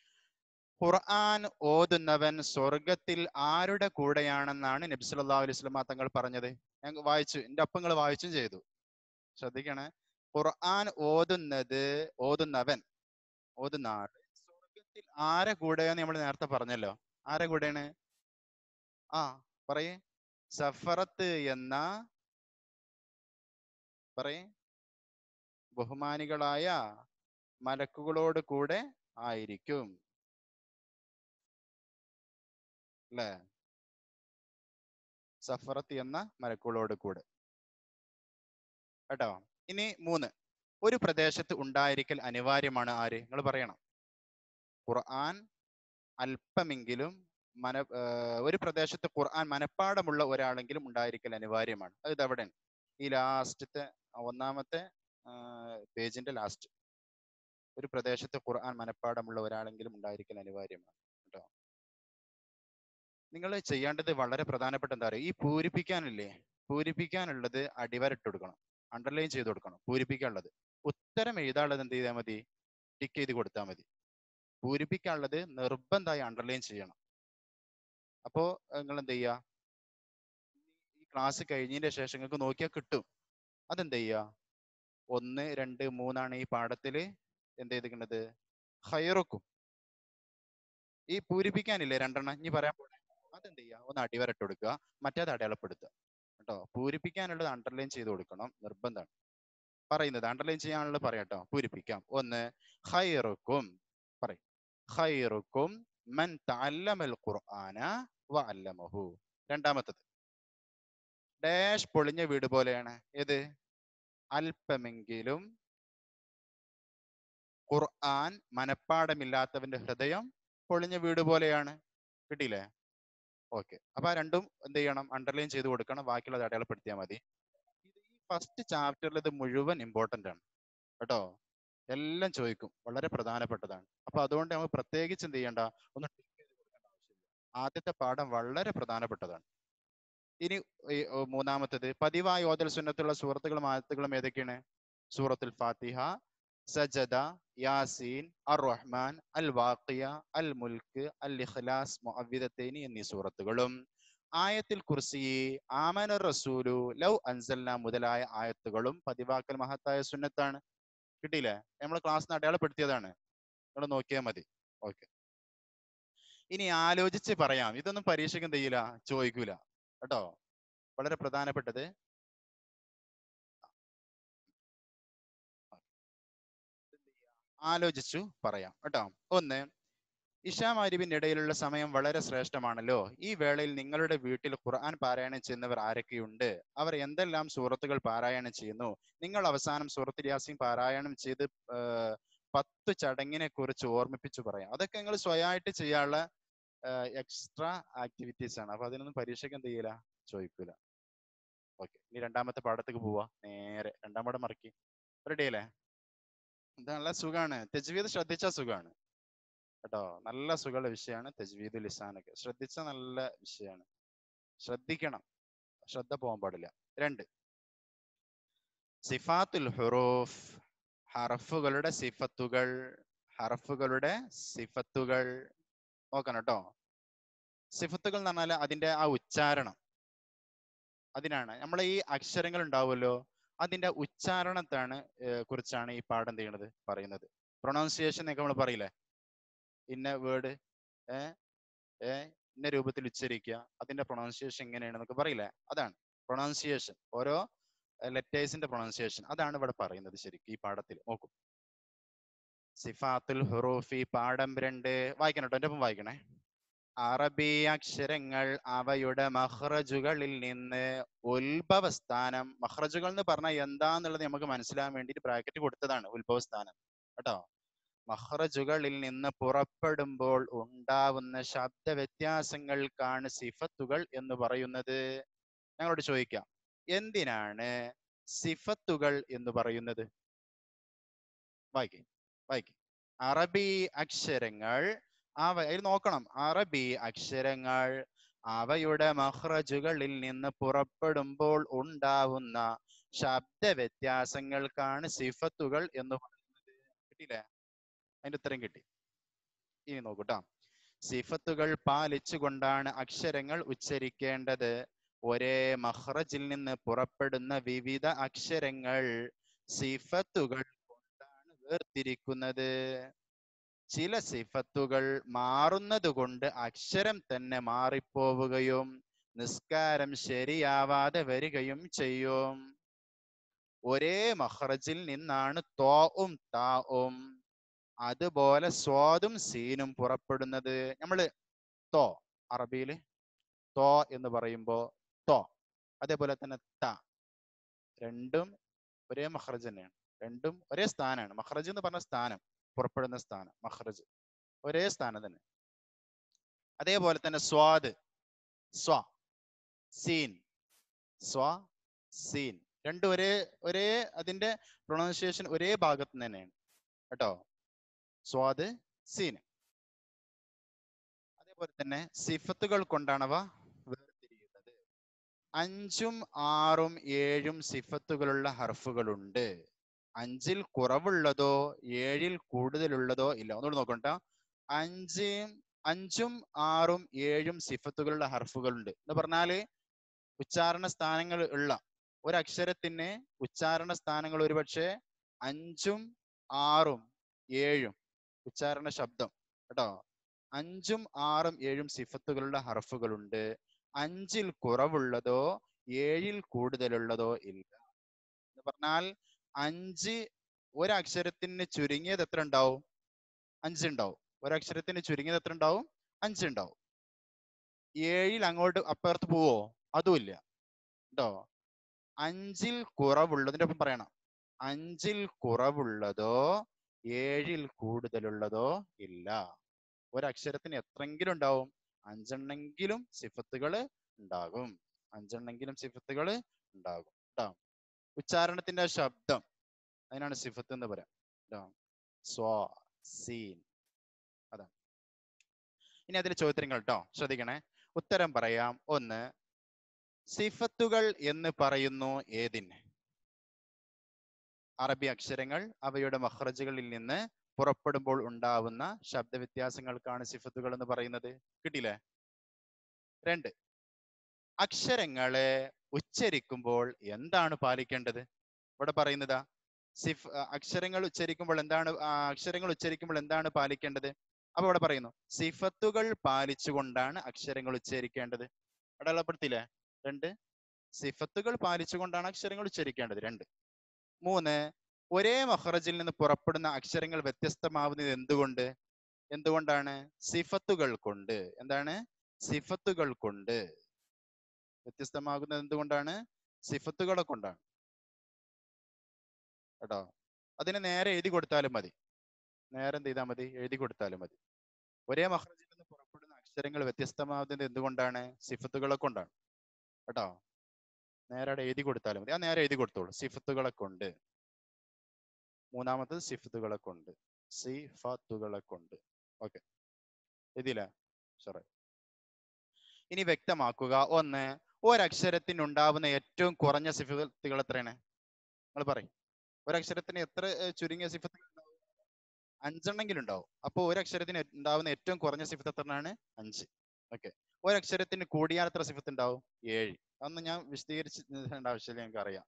ഖുർആൻ ഓതുന്നവൻ സ്വർഗത്തിൽ ആരുടെ കൂടെയാണെന്നാണ് നബി സല്ലല്ലാഹു അലൈഹി വസല്ലമ തങ്ങൾ പറഞ്ഞത് ഞാൻ വായിച്ചു എന്റെ ഒപ്പം നിങ്ങൾ വായിച്ചും ചെയ്തു ശ്രദ്ധിക്കണേ ഖുർആൻ ഓതുന്നത് ഓതുന്നവൻ ഓതുന്ന ആള് സ്വർഗത്തിൽ ആരെ കൂടെയാന്ന് നമ്മൾ നേരത്തെ പറഞ്ഞല്ലോ ആരെ കൂടെയാണ് ആ പറയേ സഫറത്ത് എന്ന പറയേ ബഹുമാനികളായ മലക്കുകളോട് കൂടെ ആയിരിക്കും അല്ലേ സഫറത്ത് എന്ന മലക്കുകളോട് കൂടെ കേട്ടോ ഇനി മൂന്ന് ഒരു പ്രദേശത്ത് ഉണ്ടായിരിക്കൽ അനിവാര്യമാണ് ആര് നിങ്ങൾ പറയണം ഖുർആൻ അല്പമെങ്കിലും മന ഏർ ഒരു പ്രദേശത്ത് ഖുർആൻ മനഃപ്പാടമുള്ള ഒരാളെങ്കിലും ഉണ്ടായിരിക്കൽ അനിവാര്യമാണ് അത് ഇതവിടെ ഈ ലാസ്റ്റത്തെ ഒന്നാമത്തെ പേജിന്റെ ലാസ്റ്റ് ഒരു പ്രദേശത്ത് ഖുർആൻ മനഃപ്പാടമുള്ള ഒരാളെങ്കിലും ഉണ്ടായിരിക്കൽ അനിവാര്യമാണ് കേട്ടോ നിങ്ങൾ ചെയ്യേണ്ടത് വളരെ പ്രധാനപ്പെട്ട എന്താ പറയുക ഈ പൂരിപ്പിക്കാനില്ലേ പൂരിപ്പിക്കാനുള്ളത് അടിവരട്ട് കൊടുക്കണം അണ്ടർലൈൻ ചെയ്ത് കൊടുക്കണം പൂരിപ്പിക്കാനുള്ളത് ഉത്തരം എഴുതാനുള്ളത് എന്ത് ചെയ്താൽ മതി ടിക്ക് ചെയ്ത് കൊടുത്താൽ മതി പൂരിപ്പിക്കാനുള്ളത് നിർബന്ധമായി അണ്ടർലൈൻ ചെയ്യണം അപ്പോ നിങ്ങൾ എന്ത് ചെയ്യുക ഈ ക്ലാസ് കഴിഞ്ഞതിന്റെ ശേഷം നിങ്ങൾക്ക് നോക്കിയാൽ കിട്ടും അതെന്ത് ചെയ്യുക ഒന്ന് രണ്ട് മൂന്നാണ് ഈ പാഠത്തില് എന്ത് ചെയ്തിരിക്കുന്നത് ഹയറുക്കും ഈ പൂരിപ്പിക്കാനില്ലേ രണ്ടെണ്ണം ഇനി പറയാൻ പോണേ അതെന്ത് ചെയ്യുക ഒന്ന് അടിവരട്ട് കൊടുക്കുക മറ്റേത് അടയാളപ്പെടുത്തുക കേട്ടോ പൂരിപ്പിക്കാനുള്ളത് അണ്ടർലൈൻ ചെയ്ത് കൊടുക്കണം നിർബന്ധമാണ് പറയുന്നത് അണ്ടർലൈൻ ചെയ്യാനുള്ളത് പറയാട്ടോ പൂരിപ്പിക്കാം ഒന്ന് ഹൈറുക്കും പറയും ഹൈറുക്കും മൻ തഅല്ലമൽ ഖുർആന വ അല്ലമഹു രണ്ടാമത്തത് ഡാഷ് പൊളിഞ്ഞ വീട് പോലെയാണ് ഏത് അല്പമെങ്കിലും ഖുർആൻ മനഃപ്പാടമില്ലാത്തവന്റെ ഹൃദയം പൊളിഞ്ഞ വീട് പോലെയാണ് കിട്ടിയില്ലേ ഓക്കെ അപ്പൊ ആ രണ്ടും എന്ത് ചെയ്യണം അണ്ടർലൈൻ ചെയ്ത് കൊടുക്കണം ബാക്കിയുള്ളത് അടയാളപ്പെടുത്തിയാൽ മതി ഇത് ഈ ഫസ്റ്റ് ചാപ്റ്ററിൽ ഇത് മുഴുവൻ ഇമ്പോർട്ടന്റ് ആണ് കേട്ടോ എല്ലാം ചോദിക്കും വളരെ പ്രധാനപ്പെട്ടതാണ് അപ്പൊ അതുകൊണ്ട് നമുക്ക് പ്രത്യേകിച്ച് എന്ത് ചെയ്യണ്ട ഒന്ന് tick ചെയ്ത് കൊടുക്കേണ്ട ആവശ്യമില്ല ആദ്യത്തെ പാഠം വളരെ പ്രധാനപ്പെട്ടതാണ് ഇനി ഈ, ഓ, മൂന്നാമത്തേത് പതിവായി ഓതൽ സുന്നത്തുള്ള സൂറത്തുകളും ആയത്തുകളും ഏതൊക്കെയാണ് സൂറത്തുൽ ഫാത്തിഹ സജദ യാസീൻ അർ റഹ്മാൻ അൽ വാഖിയ അൽ മുൽക്ക് അൽ ഇഖ്ലാസ് മുഅവ്വിദത്തൈനി എന്നീ സൂറത്തുകളും ആയത്തിൽ കുർസി ആമന റസൂലു ലൗ അൻസൽന മുതലായ ആയത്തുകളും പതിവാക്കൽ മഹത്തായ സുന്നത്താണ് കിട്ടിയില്ലേ നമ്മൾ ക്ലാസ് അടയാളപ്പെടുത്തിയതാണ് നിങ്ങൾ നോക്കിയാൽ മതി ഓക്കെ ഇനി ആലോചിച്ച് പറയാം ഇതൊന്നും പരീക്ഷയ്ക്ക് എന്ത് ചെയ്യില്ല ചോദിക്കൂല കേട്ടോ വളരെ പ്രധാനപ്പെട്ടത് ആലോചിച്ചു പറയാം കേട്ടോ ഒന്ന് ഇഷാ മാരിബിന്റെ ഇടയിലുള്ള സമയം വളരെ ശ്രേഷ്ഠമാണല്ലോ ഈ വേളയിൽ നിങ്ങളുടെ വീട്ടിൽ ഖുർആൻ പാരായണം ചെയ്യുന്നവർ ആരൊക്കെയുണ്ട് അവർ എന്തെല്ലാം സൂറത്തുകൾ പാരായണം ചെയ്യുന്നു നിങ്ങൾ അവസാനം സൂറത്ത് യാസീൻ പാരായണം ചെയ്ത് ഏർ പത്ത് ചടങ്ങിനെ കുറിച്ച് ഓർമ്മിപ്പിച്ചു പറയാം അതൊക്കെ നിങ്ങൾ സ്വയമായിട്ട് ചെയ്യാനുള്ള എക്സ്ട്രാ ആക്ടിവിറ്റീസ് ആണ് അപ്പൊ അതിനൊന്നും പരീക്ഷയ്ക്ക് എന്ത് ചെയ്യില്ല ചോദിക്കൂല ഓക്കെ ഇനി രണ്ടാമത്തെ പാഠത്തേക്ക് പോവാ നേരെ രണ്ടാം പാഠം മറക്കി റെഡി അല്ലേ ഇത് നല്ല സുഖാണ് തെജ്വീദ് ശ്രദ്ധിച്ചാൽ സുഖാണ് കേട്ടോ നല്ല സുഖമുള്ള വിഷയമാണ് തെജ്വീദ് ലിസാനൊക്കെ ശ്രദ്ധിച്ച നല്ല വിഷയമാണ് ശ്രദ്ധിക്കണം ശ്രദ്ധ പോകാൻ പാടില്ല രണ്ട് സിഫാത്തുൽ ഹുറൂഫ് ഹറഫുകളുടെ സിഫത്തുകൾ ഹറഫുകളുടെ സിഫത്തുകൾ നോക്കണം കേട്ടോ സിഫത്തുകൾ എന്ന് പറഞ്ഞാൽ അതിന്റെ ആ ഉച്ചാരണം അതിനാണ് നമ്മൾ ഈ അക്ഷരങ്ങൾ ഉണ്ടാവുമല്ലോ അതിന്റെ ഉച്ചാരണത്താണ് ഏർ കുറിച്ചാണ് ഈ പാഠം ചെയ്യണത് പറയുന്നത് പ്രൊണൗൺസിയേഷൻ എന്നൊക്കെ നമ്മൾ പറയില്ലേ ഇന്ന വേർഡ് ഏ ഏ ഇന്ന രൂപത്തിൽ ഉച്ചരിക്കുക അതിന്റെ പ്രൊണൗൺസിയേഷൻ എങ്ങനെയാണെന്നൊക്കെ പറയില്ലേ അതാണ് പ്രൊണൗൺസിയേഷൻ ഓരോ ലെറ്റേഴ്സിന്റെ പ്രൊണൗൺസിയേഷൻ അതാണ് ഇവിടെ പറയുന്നത് ശരിക്കും ഈ പാഠത്തിൽ നോക്കൂ സിഫാത്തുൽ ഹുറൂഫി പാഠം രണ്ട് വായിക്കണം കേട്ടോ എൻ്റെ ഒപ്പം വായിക്കണേ അറബി അക്ഷരങ്ങൾ അവയുടെ മഹ്റജുകളിൽ നിന്ന് ഉത്ഭവസ്ഥാനം മഹ്റജുകൾ എന്ന് പറഞ്ഞാൽ എന്താന്നുള്ളത് നമുക്ക് മനസ്സിലാകാൻ വേണ്ടിയിട്ട് ബ്രാക്കറ്റ് കൊടുത്തതാണ് ഉത്ഭവസ്ഥാനം കേട്ടോ മഹ്റജുകളിൽ നിന്ന് പുറപ്പെടുമ്പോൾ ഉണ്ടാവുന്ന ശബ്ദ വ്യത്യാസങ്ങൾക്കാണ് സിഫത്തുകൾ എന്ന് പറയുന്നത് ഞങ്ങളോട് ചോദിക്കാം എന്തിനാണ് സിഫത്തുകൾ എന്ന് പറയുന്നത് വായിക്കേ വായിക്കേ അറബി അക്ഷരങ്ങൾ അവ ഇത് നോക്കണം അറബി അക്ഷരങ്ങൾ അവയുടെ മഹ്റജുകളിൽ നിന്ന് പുറപ്പെടുമ്പോൾ ഉണ്ടാവുന്ന ശബ്ദ വ്യത്യാസങ്ങൾക്കാണ് സിഫത്തുകൾ എന്ന് പറയുന്നത് കിട്ടിയില്ലേ അതിന്റെ ഉത്തരം കിട്ടി ഇനി നോക്കൂട്ടോ സിഫത്തുകൾ പാലിച്ചുകൊണ്ടാണ് അക്ഷരങ്ങൾ ഉച്ചരിക്കേണ്ടത് ഒരേ മഹ്റജിൽ നിന്ന് പുറപ്പെടുന്ന വിവിധ അക്ഷരങ്ങൾ സിഫത്തുകൾ കൊണ്ടാണ് വേർതിരിക്കുന്നത് ചില സിഫത്തുകൾ മാറുന്നത് കൊണ്ട് അക്ഷരം തന്നെ മാറിപ്പോവുകയും നിസ്കാരം ശരിയാവാതെ വരികയും ചെയ്യും ഒരേ മഹ്റജിൽ നിന്നാണ് തോവും താവും അതുപോലെ സ്വാദും സീനും പുറപ്പെടുന്നത് നമ്മള് തോ അറബിയിൽ തോ എന്ന് പറയുമ്പോ തോ അതേപോലെ തന്നെ ത രണ്ടും ഒരേ മഹ്റജ് തന്നെയാണ് രണ്ടും ഒരേ സ്ഥാനമാണ് മഹ്റജ് എന്ന് പറഞ്ഞ സ്ഥാനം പുറപ്പെടുന്ന സ്ഥാനം മഹ്റജ് ഒരേ സ്ഥാനം തന്നെ അതേപോലെ തന്നെ സ്വാദ് സ്വ സീൻ സ്വ സീൻ രണ്ടും ഒരേ ഒരേ അതിന്റെ പ്രൊണൗൺസിയേഷൻ ഒരേ ഭാഗത്ത് നിന്ന് തന്നെയാണ് കേട്ടോ സ്വാദ് സീൻ അതേപോലെ തന്നെ സിഫത്തുകൾ കൊണ്ടാണവ വേർതിരിയുന്നത് അഞ്ചും ആറും ഏഴും സിഫത്തുകളുള്ള ഹർഫുകളുണ്ട് അഞ്ചിൽ കുറവുള്ളതോ ഏഴിൽ കൂടുതലുള്ളതോ ഇല്ല ഒന്നുകൂടി നോക്കണ്ട അഞ്ചും അഞ്ചും ആറും ഏഴും സിഫത്തുകളുള്ള ഹർഫുകളുണ്ട് എന്ന് പറഞ്ഞാല് ഉച്ചാരണ സ്ഥാനങ്ങൾ ഉള്ള ഒരക്ഷരത്തിന് ഉച്ചാരണ സ്ഥാനങ്ങൾ ഒരുപക്ഷെ അഞ്ചും ആറും ഏഴും ഉച്ചാരണ ശബ്ദം കേട്ടോ അഞ്ചും ആറും ഏഴും സിഫത്തുകളുള്ള ഹർഫുകളുണ്ട് അഞ്ചിൽ കുറവുള്ളതോ ഏഴിൽ കൂടുതലുള്ളതോ ഇല്ല എന്ന് പറഞ്ഞാൽ അഞ്ച് ഒരക്ഷരത്തിന് ചുരുങ്ങിയത് എത്ര ഉണ്ടാവും അഞ്ച് ഉണ്ടാവും ഒരക്ഷരത്തിന് ചുരുങ്ങിയത് എത്ര ഉണ്ടാവും അഞ്ച് ഉണ്ടാവും ഏഴിൽ അങ്ങോട്ട് അപ്പുറത്ത് പോവോ അതുമില്ല കേട്ടോ അഞ്ചിൽ കുറവുള്ളതിന്റെ ഒപ്പം പറയണം അഞ്ചിൽ കുറവുള്ളതോ ഏഴിൽ കൂടുതലുള്ളതോ ഇല്ല ഒരക്ഷരത്തിന് എത്രയെങ്കിലും ഉണ്ടാവും അഞ്ചെണ്ണെങ്കിലും സിഫത്തുകൾ ഉണ്ടാകും അഞ്ചെണ്ണെങ്കിലും സിഫത്തുകൾ ഉണ്ടാകും കേട്ടോ ഉച്ചാരണത്തിന്റെ ആ ശബ്ദം അതിനാണ് സിഫത്ത് എന്ന് പറയാം കേട്ടോ സ്വാ സീൻ അതാണ് ഇനി അതിൽ ചോദ്യങ്ങൾ കേട്ടോ ശ്രദ്ധിക്കണേ ഉത്തരം പറയാം ഒന്ന് സിഫത്തുകൾ എന്ന് പറയുന്നു ഏതിന് അറബി അക്ഷരങ്ങൾ അവയുടെ മഹ്റജുകളിൽ നിന്ന് പുറപ്പെടുമ്പോൾ ഉണ്ടാവുന്ന ശബ്ദ വ്യത്യാസങ്ങൾക്കാണ് സിഫത്തുകൾ എന്ന് പറയുന്നത് കിട്ടിയില്ലേ രണ്ട് അക്ഷരങ്ങളെ ഉച്ചരിക്കുമ്പോൾ എന്താണ് പാലിക്കേണ്ടത് ഇവിടെ പറയുന്നതാ സിഫ് അ, അക്ഷരങ്ങൾ ഉച്ചരിക്കുമ്പോൾ എന്താണ് ആ, അക്ഷരങ്ങൾ ഉച്ചരിക്കുമ്പോൾ എന്താണ് പാലിക്കേണ്ടത് അപ്പൊ ഇവിടെ പറയുന്നു സിഫത്തുകൾ പാലിച്ചുകൊണ്ടാണ് അക്ഷരങ്ങൾ ഉച്ചരിക്കേണ്ടത് അടയാളപ്പെടുത്തിയില്ലേ രണ്ട് സിഫത്തുകൾ പാലിച്ചുകൊണ്ടാണ് അക്ഷരങ്ങൾ ഉച്ചരിക്കേണ്ടത് രണ്ട് മൂന്ന് ഒരേ മഹ്റജിൽ നിന്ന് പുറപ്പെടുന്ന അക്ഷരങ്ങൾ വ്യത്യസ്തമാവുന്നത് എന്തുകൊണ്ട് എന്തുകൊണ്ടാണ് സിഫത്തുകൾ കൊണ്ട് എന്താണ് സിഫത്തുകൾ കൊണ്ട് വ്യത്യസ്തമാകുന്നത് എന്തുകൊണ്ടാണ് സിഫത്തുകളെ കൊണ്ടാണ് കേട്ടോ അതിന് നേരെ എഴുതി കൊടുത്താലും മതി നേരെ എന്ത് ചെയ്താൽ മതി എഴുതി കൊടുത്താലും മതി ഒരേ മഹ്റജിൽ നിന്ന് പുറപ്പെടുന്ന അക്ഷരങ്ങൾ വ്യത്യസ്തമാവുന്നത് എന്തുകൊണ്ടാണ് സിഫത്തുകളെ കൊണ്ടാണ് കേട്ടോ നേരെ അവിടെ എഴുതി കൊടുത്താലും മതി ആ നേരെ എഴുതി കൊടുത്തോളൂ സിഫത്തുകളെ കൊണ്ട് മൂന്നാമത്തത് സിഫത്തുകളെ കൊണ്ട് സിഫത്തുകളെ കൊണ്ട് ഓക്കെ എഴുതിയില്ല സോറി ഇനി വ്യക്തമാക്കുക ഒന്ന് ഒരക്ഷരത്തിന് ഉണ്ടാവുന്ന ഏറ്റവും കുറഞ്ഞ സിഫത്തുകൾ എത്രയാണ് നിങ്ങൾ പറയും ഒരക്ഷരത്തിന് എത്ര ഏർ, ചുരുങ്ങിയ സിഫത്തുകൾ ഉണ്ടാവും അഞ്ചെണ്ണെങ്കിലും ഉണ്ടാവും അപ്പോൾ ഒരക്ഷരത്തിന് എ- ഉണ്ടാവുന്ന ഏറ്റവും കുറഞ്ഞ സിഫത്ത് എത്രയാണ് അഞ്ച് ഓക്കെ ഒരക്ഷരത്തിന് കൂടിയാൽ എത്ര സിഫത്ത് ഉണ്ടാവും ഏഴ് അതൊന്നും ഞാൻ വിശദീകരിച്ച് തരേണ്ട ആവശ്യമില്ല എനിക്ക് അറിയാം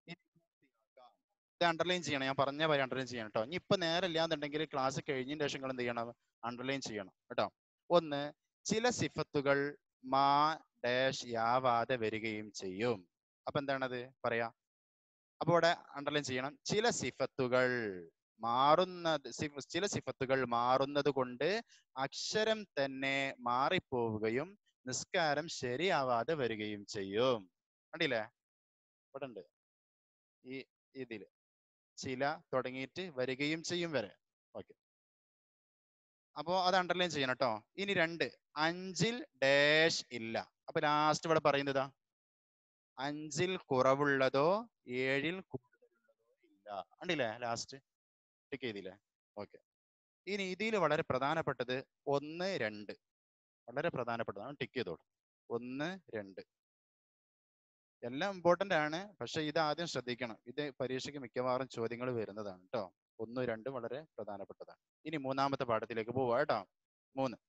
ഇത് അണ്ടർലൈൻ ചെയ്യണം ഞാൻ പറഞ്ഞ പോലെ അണ്ടർലൈൻ ചെയ്യണം കേട്ടോ ഇനി ഇപ്പൊ നേരെ ഇല്ലാന്നുണ്ടെങ്കിൽ ക്ലാസ് കഴിഞ്ഞതിന് ശേഷം നിങ്ങൾ എന്ത് ചെയ്യണം അണ്ടർലൈൻ ചെയ്യണം കേട്ടോ ഒന്ന് ചില സിഫത്തുകൾ മാ ഡാഷ് യാവാതെ വരികയും ചെയ്യും അപ്പൊ എന്താണത് പറയാ അപ്പൊ ഇവിടെ അണ്ടർലൈൻ ചെയ്യണം ചില സിഫത്തുകൾ മാറുന്നത് സിഫ്- ചില സിഫത്തുകൾ മാറുന്നത് കൊണ്ട് അക്ഷരം തന്നെ മാറിപ്പോവുകയും നിസ്കാരം ശരിയാവാതെ വരികയും ചെയ്യും കണ്ടില്ലേ ഇവിടെ ഉണ്ട് ഈ ഇതില് ചില തുടങ്ങിയിട്ട് വരികയും ചെയ്യും വരെ ഓക്കെ അപ്പോ അത് അണ്ടർലൈൻ ചെയ്യണം കേട്ടോ ഇനി രണ്ട് അഞ്ചിൽ ഡാഷ് ഇല്ല അപ്പൊ ലാസ്റ്റ് ഇവിടെ പറയുന്നതാ അഞ്ചിൽ കുറവുള്ളതോ ഏഴിൽ കൂടുതലുള്ളതോ ഇല്ല കണ്ടില്ലേ ലാസ്റ്റ് ടിക്ക് ചെയ്തില്ലേ ഓക്കെ ഇനി ഇതിൽ വളരെ പ്രധാനപ്പെട്ടത് ഒന്ന് രണ്ട് വളരെ പ്രധാനപ്പെട്ടതാണ് ടിക്ക് ചെയ്തോളൂ ഒന്ന് രണ്ട് എല്ലാം ഇമ്പോർട്ടന്റ് ആണ് പക്ഷെ ഇത് ആദ്യം ശ്രദ്ധിക്കണം ഇത് പരീക്ഷയ്ക്ക് മിക്കവാറും ചോദ്യങ്ങൾ വരുന്നതാണ് കേട്ടോ ഒന്ന് രണ്ടും വളരെ പ്രധാനപ്പെട്ടതാണ് ഇനി മൂന്നാമത്തെ പാഠത്തിലേക്ക് പോവാ കേട്ടോ മൂന്ന്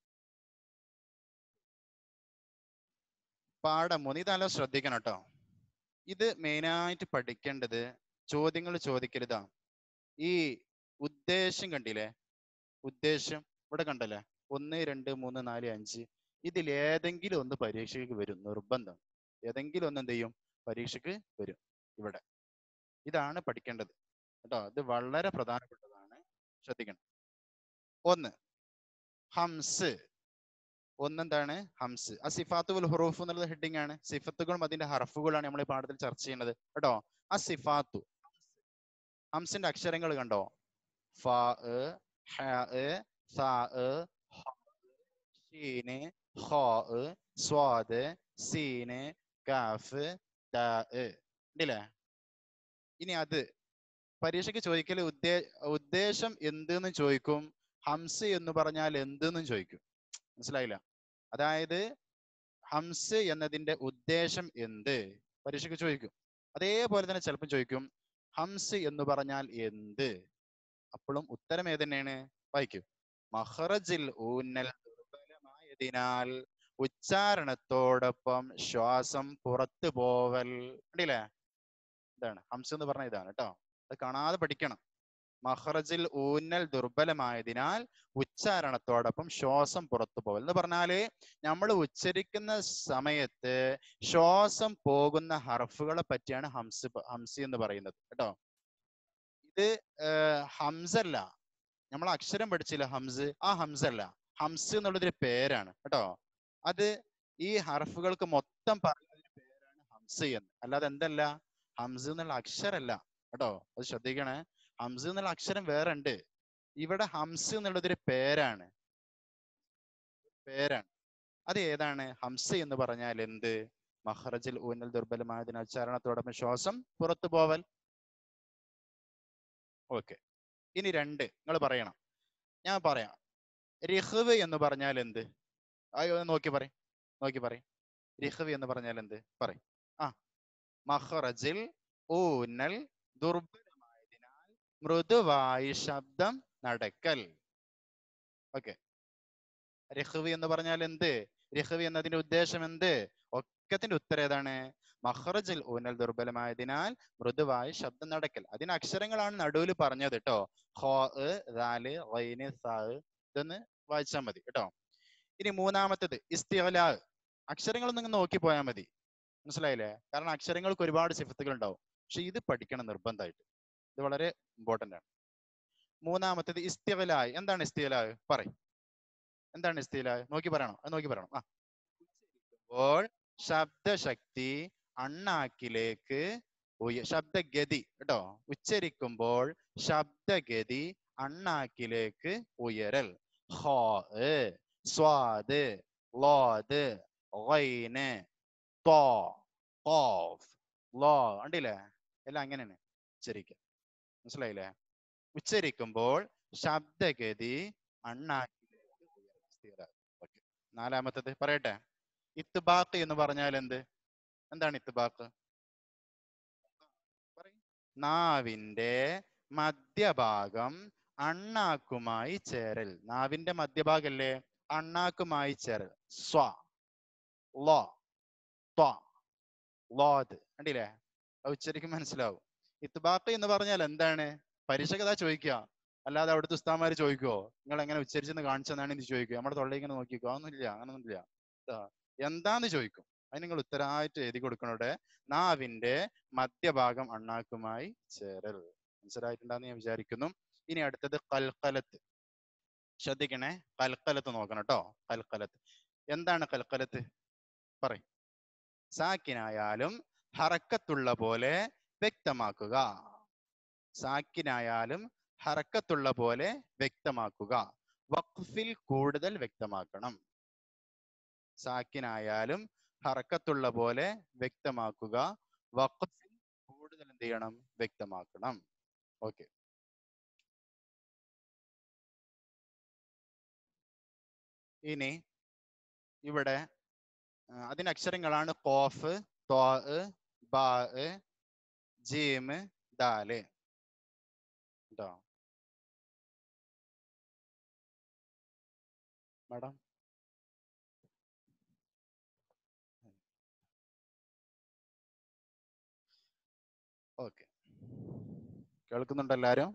പാഠം മൂന്ന് ഇതെല്ലാം ശ്രദ്ധിക്കണം കേട്ടോ ഇത് മെയിനായിട്ട് പഠിക്കേണ്ടത് ചോദ്യങ്ങൾ ചോദിക്കരുതാ ഈ ഉദ്ദേശം കണ്ടില്ലേ ഉദ്ദേശം ഇവിടെ കണ്ടല്ലേ ഒന്ന് രണ്ട് മൂന്ന് നാല് അഞ്ച് ഇതിൽ ഏതെങ്കിലും ഒന്ന് പരീക്ഷയ്ക്ക് വരും നിർബന്ധം ഏതെങ്കിലും ഒന്ന് എന്ത് ചെയ്യും പരീക്ഷയ്ക്ക് വരും ഇവിടെ ഇതാണ് പഠിക്കേണ്ടത് കേട്ടോ ഇത് വളരെ പ്രധാനപ്പെട്ടതാണ് ശ്രദ്ധിക്കണം ഒന്ന് ഹംസ് ഒന്നെന്താണ് ഹംസ് ആ സിഫാത്തുൽ ഹുറൂഫ് എന്നുള്ളത് ഹെഡിങ് ആണ് സിഫത്തുകളും അതിന്റെ ഹർഫുകളാണ് നമ്മൾ ഈ പാഠത്തിൽ ചർച്ച ചെയ്യുന്നത് കേട്ടോ ആ സിഫാത്തു ഹംസിന്റെ അക്ഷരങ്ങൾ കണ്ടോ ഫ ഹ സ ഹ ഷീന് ഖാ സ്വാദ് സീന് കാഫ് താ ഉണ്ടല്ലേ ഇനി അത് പരീക്ഷയ്ക്ക് ചോദിക്കൽ ഉദ്ദേ ഉദ്ദേശം എന്തെന്ന് ചോദിക്കും ഹംസ് എന്ന് പറഞ്ഞാൽ എന്തെന്നും ചോദിക്കും മനസ്സിലായില്ല അതായത് ഹംസ് എന്നതിന്റെ ഉദ്ദേശം എന്ത് പരീക്ഷയ്ക്ക് ചോദിക്കും അതേപോലെ തന്നെ ചിലപ്പോൾ ചോദിക്കും ഹംസ് എന്ന് പറഞ്ഞാൽ എന്ത് അപ്പോഴും ഉത്തരം ഏത് തന്നെയാണ് വായിക്കും മഹറജിൽ ഊന്നൽ ദുർബലമായതിനാൽ ഉച്ചാരണത്തോടൊപ്പം ശ്വാസം പുറത്തു പോവൽ കണ്ടില്ലേ ഇതാണ് ഹംസ് എന്ന് പറഞ്ഞ ഇതാണ് കേട്ടോ അത് കാണാതെ പഠിക്കണം മഹ്റജിൽ ഊന്നൽ ദുർബലമായതിനാൽ ഉച്ചാരണത്തോടൊപ്പം ശ്വാസം പുറത്തു പോകൽ എന്ന് പറഞ്ഞാല് നമ്മൾ ഉച്ചരിക്കുന്ന സമയത്ത് ശ്വാസം പോകുന്ന ഹർഫുകളെ പറ്റിയാണ് ഹംസ് പ- ഹംസി എന്ന് പറയുന്നത് കേട്ടോ ഇത് ഏർ ഹംസല്ല നമ്മൾ അക്ഷരം പഠിച്ചില്ല ഹംസ് ആ ഹംസല്ല ഹംസ് എന്നുള്ളതൊരു പേരാണ് കേട്ടോ അത് ഈ ഹർഫുകൾക്ക് മൊത്തം പറയുന്ന ഒരു പേരാണ് ഹംസ് എന്ന് അല്ലാതെ എന്തല്ല ഹംസ് എന്നുള്ള അക്ഷരല്ല കേട്ടോ അത് ശ്രദ്ധിക്കണേ ഹംസ് എന്നുള്ള അക്ഷരം വേറെ ഉണ്ട് ഇവിടെ ഹംസ് എന്നുള്ളതൊരു പേരാണ് പേരാണ് അത് ഏതാണ് ഹംസ എന്ന് പറഞ്ഞാൽ എന്ത് മഹ്റജിൽ ഊന്നൽ ദുർബലമായതിനാൽ ഉച്ചാരണത്തോടൊപ്പം ശ്വാസം പുറത്തു പോവൽ ഓക്കെ ഇനി രണ്ട് നിങ്ങൾ പറയണം ഞാൻ പറയാം റിഹ്വ് എന്ന് പറഞ്ഞാൽ എന്ത് അയ്യോ ഒന്ന് നോക്കി പറയും നോക്കി പറയും റിഹ്വ് എന്ന് പറഞ്ഞാൽ എന്ത് പറയും ആ മഹ്റജിൽ ഊന്നൽ ദുർബലമായതിനാൽ മൃദുവായി ശബ്ദം നടക്കൽ ഓക്കെ രഹ്വി എന്ന് പറഞ്ഞാൽ എന്ത് രഹ്വി എന്നതിന്റെ ഉദ്ദേശം എന്ത് ഒക്കത്തിന്റെ ഉത്തരം ഏതാണ് മഹ്റജിൽ ഊന്നൽ ദുർബലമായതിനാൽ മൃദുവായി ശബ്ദം നടക്കൽ അതിന് അക്ഷരങ്ങളാണ് നടുവിൽ പറഞ്ഞത് കേട്ടോ ഹോ ദാല് റൈന് സാ ഇതൊന്ന് വായിച്ചാൽ മതി കേട്ടോ ഇനി മൂന്നാമത്തത് ഇസ്തിഅല അക്ഷരങ്ങൾ നിങ്ങൾ നോക്കി പോയാൽ മതി മനസ്സിലായില്ലേ കാരണം അക്ഷരങ്ങൾക്ക് ഒരുപാട് സിഫത്തുകൾ ഉണ്ടാവും പക്ഷെ ഇത് പഠിക്കണം നിർബന്ധമായിട്ട് ഇത് വളരെ ഇമ്പോർട്ടന്റ് ആണ് മൂന്നാമത്തേത് ഇസ്തിഅലായ് എന്താണ് ഇസ്തിഅലായ് പറയും എന്താണ് ഇസ്തിഅലായ് നോക്കി പറയണം അത് നോക്കി പറയണം ആ ഉച്ചരിക്കുമ്പോൾ ശബ്ദശക്തി അണ്ണാക്കിലേക്ക് ഉയ ശബ്ദഗതി കേട്ടോ ഉച്ചരിക്കുമ്പോൾ ശബ്ദഗതി അണ്ണാക്കിലേക്ക് ഉയരൽ ഹോ സ്വാദ് ലോദ് ഗൈന് തോ ഖാഫ് ലോ കണ്ടില്ലേ എല്ലാം അങ്ങനെയാണ് ഉച്ചരിക്കുക മനസ്സിലായില്ലേ ഉച്ചരിക്കുമ്പോൾ ശബ്ദഗതി അണ്ണാക്കിലേക്ക് ഉയരും. സ്ഥിരം. Okay. നാലാമത്തത് പറയട്ടെ ഇത്തുബാക്ക് എന്ന് പറഞ്ഞാൽ എന്ത് എന്താണ് ഇത്തുബാക്ക് പറയ്. നാവിന്റെ മധ്യഭാഗം അണ്ണാക്കുമായി ചേരൽ നാവിന്റെ മധ്യഭാഗല്ലേ അണ്ണാക്കുമായി ചേരൽ സ്വ ലോ ത്വ ലോത് കണ്ടില്ലേ അത് ഉച്ചരിക്കും മനസ്സിലാവും ഇത്തുബാക്ക് എന്ന് പറഞ്ഞാൽ എന്താണ് പരീക്ഷയ്ക്ക് അതാ ചോദിക്കുക അല്ലാതെ അവിടുത്തെ ഉസ്താമാര് ചോദിക്കുവോ നിങ്ങൾ എങ്ങനെ ഉച്ചരിച്ചെന്ന് കാണിച്ചെന്നാണ് ഇത് ചോദിക്കുക നമ്മുടെ തൊള്ളയിൽ ഇങ്ങനെ നോക്കിക്കോ അതൊന്നുമില്ല അങ്ങനൊന്നുമില്ല ട്ടാ. എന്താന്ന് ചോദിക്കും അതിന് നിങ്ങൾ ഉത്തരമായിട്ട് എഴുതി കൊടുക്കണോടെ നാവിന്റെ മധ്യഭാഗം അണ്ണാക്കുമായി ചേരൽ മനസ്സിലായിട്ടുണ്ടെന്ന് ഞാൻ വിചാരിക്കുന്നു ഇനി അടുത്തത് കൽക്കലത്ത് ശ്രദ്ധിക്കണേ കൽക്കലത്ത് നോക്കണം കേട്ടോ കൽക്കലത്ത് എന്താണ് കൽക്കലത്ത് പറയും സാക്കിനായാലും ഹറക്കത്തുള്ള പോലെ വ്യക്തമാക്കുക സാക്കിനായാലും ഹറക്കത്തുള്ള പോലെ വ്യക്തമാക്കുക വഖഫിൽ കൂടുതൽ വ്യക്തമാക്കണം സാക്കിനായാലും ഹറക്കത്തുള്ള പോലെ വ്യക്തമാക്കുക വഖഫിൽ കൂടുതൽ എന്ത് ചെയ്യണം വ്യക്തമാക്കണം ഓക്കെ ഇനി ഇവിടെ ആ, അതിന്റെ അക്ഷരങ്ങളാണ് കോഫ് തോ ബാ ജീം ദാല് കേട്ടോ മാഡം ഓക്കെ കേൾക്കുന്നുണ്ടോ എല്ലാരും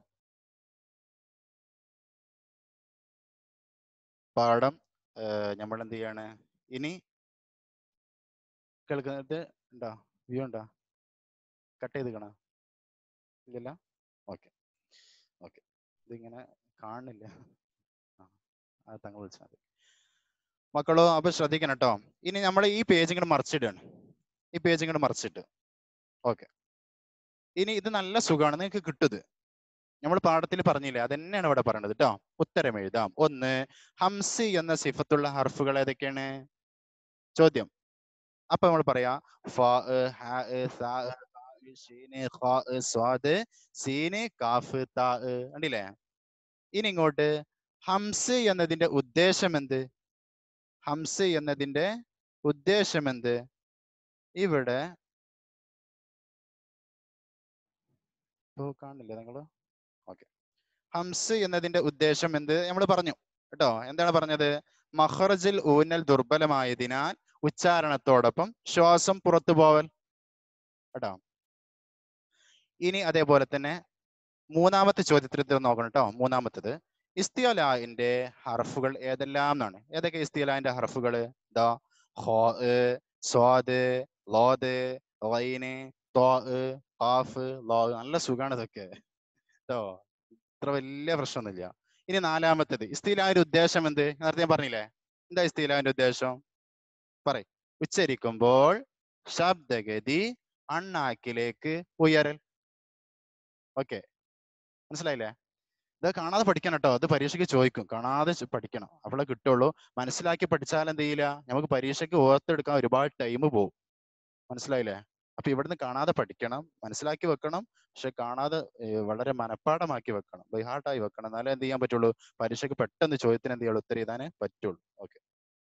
പാഠം നമ്മൾ എന്ത് ചെയ്യാണ് ഇനി കേൾക്കുന്നത് ഉണ്ടോ വ്യൂ ഉണ്ടോ കട്ട് ചെയ്ത് കാണാ ഇല്ലല്ല ഓക്കെ ഓക്കെ ഇതിങ്ങനെ കാണുന്നില്ല ആ അത് തങ്ങൾ വിളിച്ചാൽ മതി മക്കളോ അപ്പൊ ശ്രദ്ധിക്കണം കേട്ടോ ഇനി നമ്മൾ ഈ പേജ് ഇങ്ങോട്ട് മറിച്ചിടുകയാണ് ഈ പേജ് ഇങ്ങോട്ട് മറിച്ചിട്ട് ഓക്കെ ഇനി ഇത് നല്ല സുഖമാണ് നിങ്ങൾക്ക് കിട്ടുത് നമ്മൾ പാഠത്തിൽ പറഞ്ഞില്ലേ അതന്നെയാണ് ഇവിടെ പറയണത് കേട്ടോ ഉത്തരം എഴുതാം ഒന്ന് ഹംസി എന്ന സിഫത്തുള്ള ഹർഫുകൾ ഏതൊക്കെയാണ് ചോദ്യം അപ്പൊ നമ്മൾ പറയാ ഫ ഹ സ ഷീന് ഖ സ്വാദ് സീന് കാഫ് താ കണ്ടില്ലേ ഇനി ഇങ്ങോട്ട് ഹംസ് എന്നതിന്റെ ഉദ്ദേശം എന്ത് ഹംസ് എന്നതിന്റെ ഉദ്ദേശം എന്ത് ഇവിടെ ഇപ്പോ കാണില്ലേ നിങ്ങള് ഓക്കെ ഹംസ് എന്നതിന്റെ ഉദ്ദേശം എന്ത് നമ്മൾ പറഞ്ഞു കേട്ടോ എന്താണ് പറഞ്ഞത് മഹ്റജിൽ ഊന്നൽ ദുർബലമായതിനാൽ ഉച്ചാരണത്തോടൊപ്പം ശ്വാസം പുറത്തു പോവൽ കേട്ടോ ഇനി അതേപോലെ തന്നെ മൂന്നാമത്തെ ചോദ്യത്തിൽ നോക്കണം കേട്ടോ മൂന്നാമത്തത് ഇസ്തിയലാന്റെ ഹർഫുകൾ ഏതെല്ലാം എന്നാണ് ഏതൊക്കെ ഇസ്തിയലാന്റെ ഹർഫുകൾ ദാ ഹോ സ്വാദ് ലോദ് ലൈന് തോ ഖാഫ് ലോ നല്ല സുഖാണ് ഇതൊക്കെ കേട്ടോ ഇത്ര വലിയ പ്രശ്നമൊന്നുമില്ല ഇനി നാലാമത്തത് ഇസ്തിലാന്റെ ഉദ്ദേശം എന്ത് നേരത്തെ ഞാൻ പറഞ്ഞില്ലേ എന്താ ഇസ്തിലാന്റെ ഉദ്ദേശം പറയ് ഉച്ചരിക്കുമ്പോൾ ശബ്ദഗതി അണ്ണാക്കിലേക്ക് ഉയരൽ ഓക്കെ മനസ്സിലായില്ലേ ഇത് കാണാതെ പഠിക്കണം കേട്ടോ അത് പരീക്ഷയ്ക്ക് ചോദിക്കും കാണാതെ ചെ- പഠിക്കണം അപ്പോഴേ കിട്ടുള്ളൂ മനസ്സിലാക്കി പഠിച്ചാൽ എന്ത് ചെയ്യില്ല നമുക്ക് പരീക്ഷയ്ക്ക് ഓർത്തെടുക്കാൻ ഒരുപാട് ടൈം പോകും മനസ്സിലായില്ലേ അപ്പൊ ഇവിടുന്ന് കാണാതെ പഠിക്കണം മനസ്സിലാക്കി വെക്കണം പക്ഷെ കാണാതെ ഏർ വളരെ മനഃപ്പാടമാക്കി വെക്കണം ബൈഹാർട്ടായി വെക്കണം എന്നാലേ എന്ത് ചെയ്യാൻ പറ്റുള്ളൂ പരീക്ഷയ്ക്ക് പെട്ടെന്ന് ചോദ്യത്തിന് എന്ത് ചെയ്യുള്ളൂ ഉത്തരം എഴുതാനേ പറ്റുള്ളൂ ഓക്കെ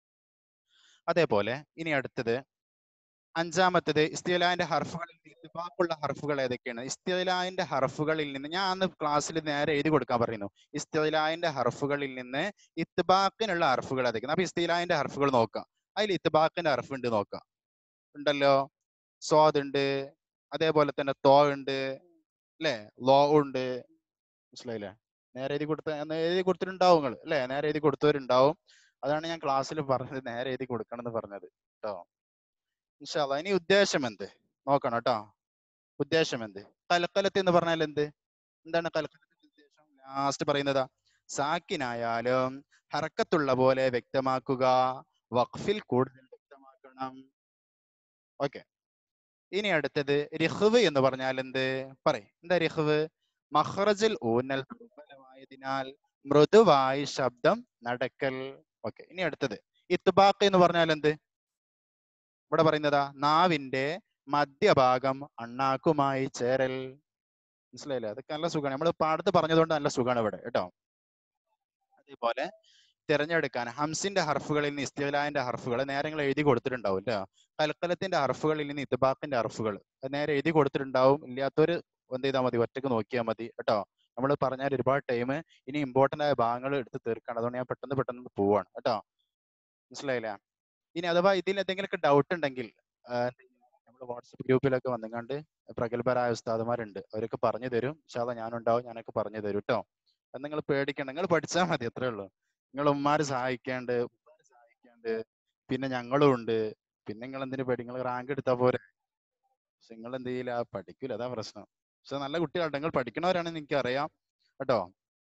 അതേപോലെ ഇനി അടുത്തത് അഞ്ചാമത്തത് ഇസ്തിലാന്റെ ഹർഫുകളിൽ ഇത്തിഫാഖുള്ള ഹർഫുകൾ ഏതൊക്കെയാണ് ഇസ്തിലാന്റെ ഹർഫുകളിൽ നിന്ന് ഞാൻ അന്ന് ക്ലാസ്സിൽ നേരെ എഴുതി കൊടുക്കാൻ പറയുന്നു ഇസ്തിലാന്റെ ഹർഫുകളിൽ നിന്ന് ഇത്തിബാക്കിനുള്ള ഹർഫുകൾ ഏതൊക്കെയാണ് അപ്പൊ ഇസ്തിലാന്റെ ഹർഫുകൾ നോക്കാം അതിൽ ഇത്തിബാക്കിന്റെ ഹർഫ് ഉണ്ട് നോക്കാം ഉണ്ടല്ലോ സ്വാദ് ഉണ്ട് അതേപോലെ തന്നെ തോ ഉണ്ട് അല്ലേ ലോ ഉണ്ട് മനസ്സിലായില്ലേ നേരെ എഴുതി കൊടുത്ത അന്ന് എഴുതി കൊടുത്തിട്ടുണ്ടാവും നിങ്ങൾ അല്ലേ നേരെ എഴുതി കൊടുത്തവരുണ്ടാവും അതാണ് ഞാൻ ക്ലാസ്സിൽ പറഞ്ഞത് നേരെ എഴുതി കൊടുക്കണം എന്ന് പറഞ്ഞത് കേട്ടോ ഇൻഷാല്ല ഇനി ഉദ്ദേശം എന്ത് നോക്കണം കേട്ടോ ഉദ്ദേശം എന്ത് കലക്കലത്ത് എന്ന് പറഞ്ഞാൽ എന്ത് എന്താണ് കലക്കലത്തിന്റെ ഉദ്ദേശം ലാസ്റ്റ് പറയുന്നതാ സാക്കിനായാലും ഹറക്കത്തുള്ള പോലെ വ്യക്തമാക്കുക വഖഫിൽ കൂടുതൽ വ്യക്തമാക്കണം ഓക്കെ ഇനി അടുത്തത് റിഹ്വ് എന്ന് പറഞ്ഞാൽ എന്ത് പറയ് എന്താ റിഹ്വ് മഹ്റജിൽ ഊന്നൽ ദുർബലമായതിനാൽ മൃദുവായി ശബ്ദം നടക്കൽ ഓക്കെ ഇനി അടുത്തത് ഇത്ബാഖ് എന്ന് പറഞ്ഞാൽ എന്ത് ഇവിടെ പറയുന്നതാ നാവിന്റെ മധ്യഭാഗം അണ്ണാക്കുമായി ചേരൽ മനസ്സിലായില്ലേ അതൊക്കെ നല്ല സുഖമാണ് നമ്മൾ പാടത്ത് പറഞ്ഞതുകൊണ്ട് നല്ല സുഖമാണ് ഇവിടെ കേട്ടോ അതേപോലെ തിരഞ്ഞെടുക്കാൻ ഹംസിന്റെ ഹർഫുകളിൽ നിന്ന് ഇസ്തിലാന്റെ ഹർഫുകൾ നേരെ നിങ്ങൾ എഴുതി കൊടുത്തിട്ടുണ്ടാവും അല്ലേ കൽക്കലത്തിന്റെ ഹർഫുകളിൽ നിന്ന് ഇത്ബാഖിന്റെ ഹർഫുകൾ അത് നേരെ എഴുതി കൊടുത്തിട്ടുണ്ടാവും ഇല്ലാത്തവര് എന്ത് ചെയ്താൽ മതി ഒറ്റക്ക് നോക്കിയാൽ മതി കേട്ടോ നമ്മൾ പറഞ്ഞാൽ ഒരുപാട് ടൈം ഇനി ഇമ്പോർട്ടന്റ് ആയ ഭാഗങ്ങൾ എടുത്ത് തീർക്കണം അതുകൊണ്ട് ഞാൻ പെട്ടെന്ന് പെട്ടെന്ന് പോവാണ് കേട്ടോ മനസ്സിലായില്ലേ ഇനി അഥവാ ഇതിൽ എന്തെങ്കിലുമൊക്കെ ഡൗട്ട് ഉണ്ടെങ്കിൽ നമ്മൾ വാട്സപ്പ് ഗ്രൂപ്പിലൊക്കെ വന്നുകൊണ്ട് പ്രഗത്ഭരായ ഉസ്താദുമാരുണ്ട് അവരൊക്കെ പറഞ്ഞു തരും ഇൻഷാല്ല ഞാനുണ്ടാവും ഞാനൊക്കെ പറഞ്ഞു തരും കേട്ടോ അത് നിങ്ങൾ പേടിക്കണ്ട നിങ്ങൾ പഠിച്ചാൽ മതി അത്രേ ഉള്ളൂ നിങ്ങൾ ഉമ്മാര് സഹായിക്കാണ്ട് ഉപ്പാര് സഹായിക്കാണ്ട് പിന്നെ ഞങ്ങളും ഉണ്ട് പിന്നെ നിങ്ങൾ എന്തിനു പേടി നിങ്ങൾ റാങ്ക് എടുത്താ പോരെ പക്ഷെ നിങ്ങൾ എന്ത് ചെയ്യില്ല പഠിക്കൂല അതാ പ്രശ്നം പക്ഷെ നല്ല കുട്ടികളാണ് നിങ്ങൾ പഠിക്കണവരാണെന്ന് എനിക്ക് അറിയാം കേട്ടോ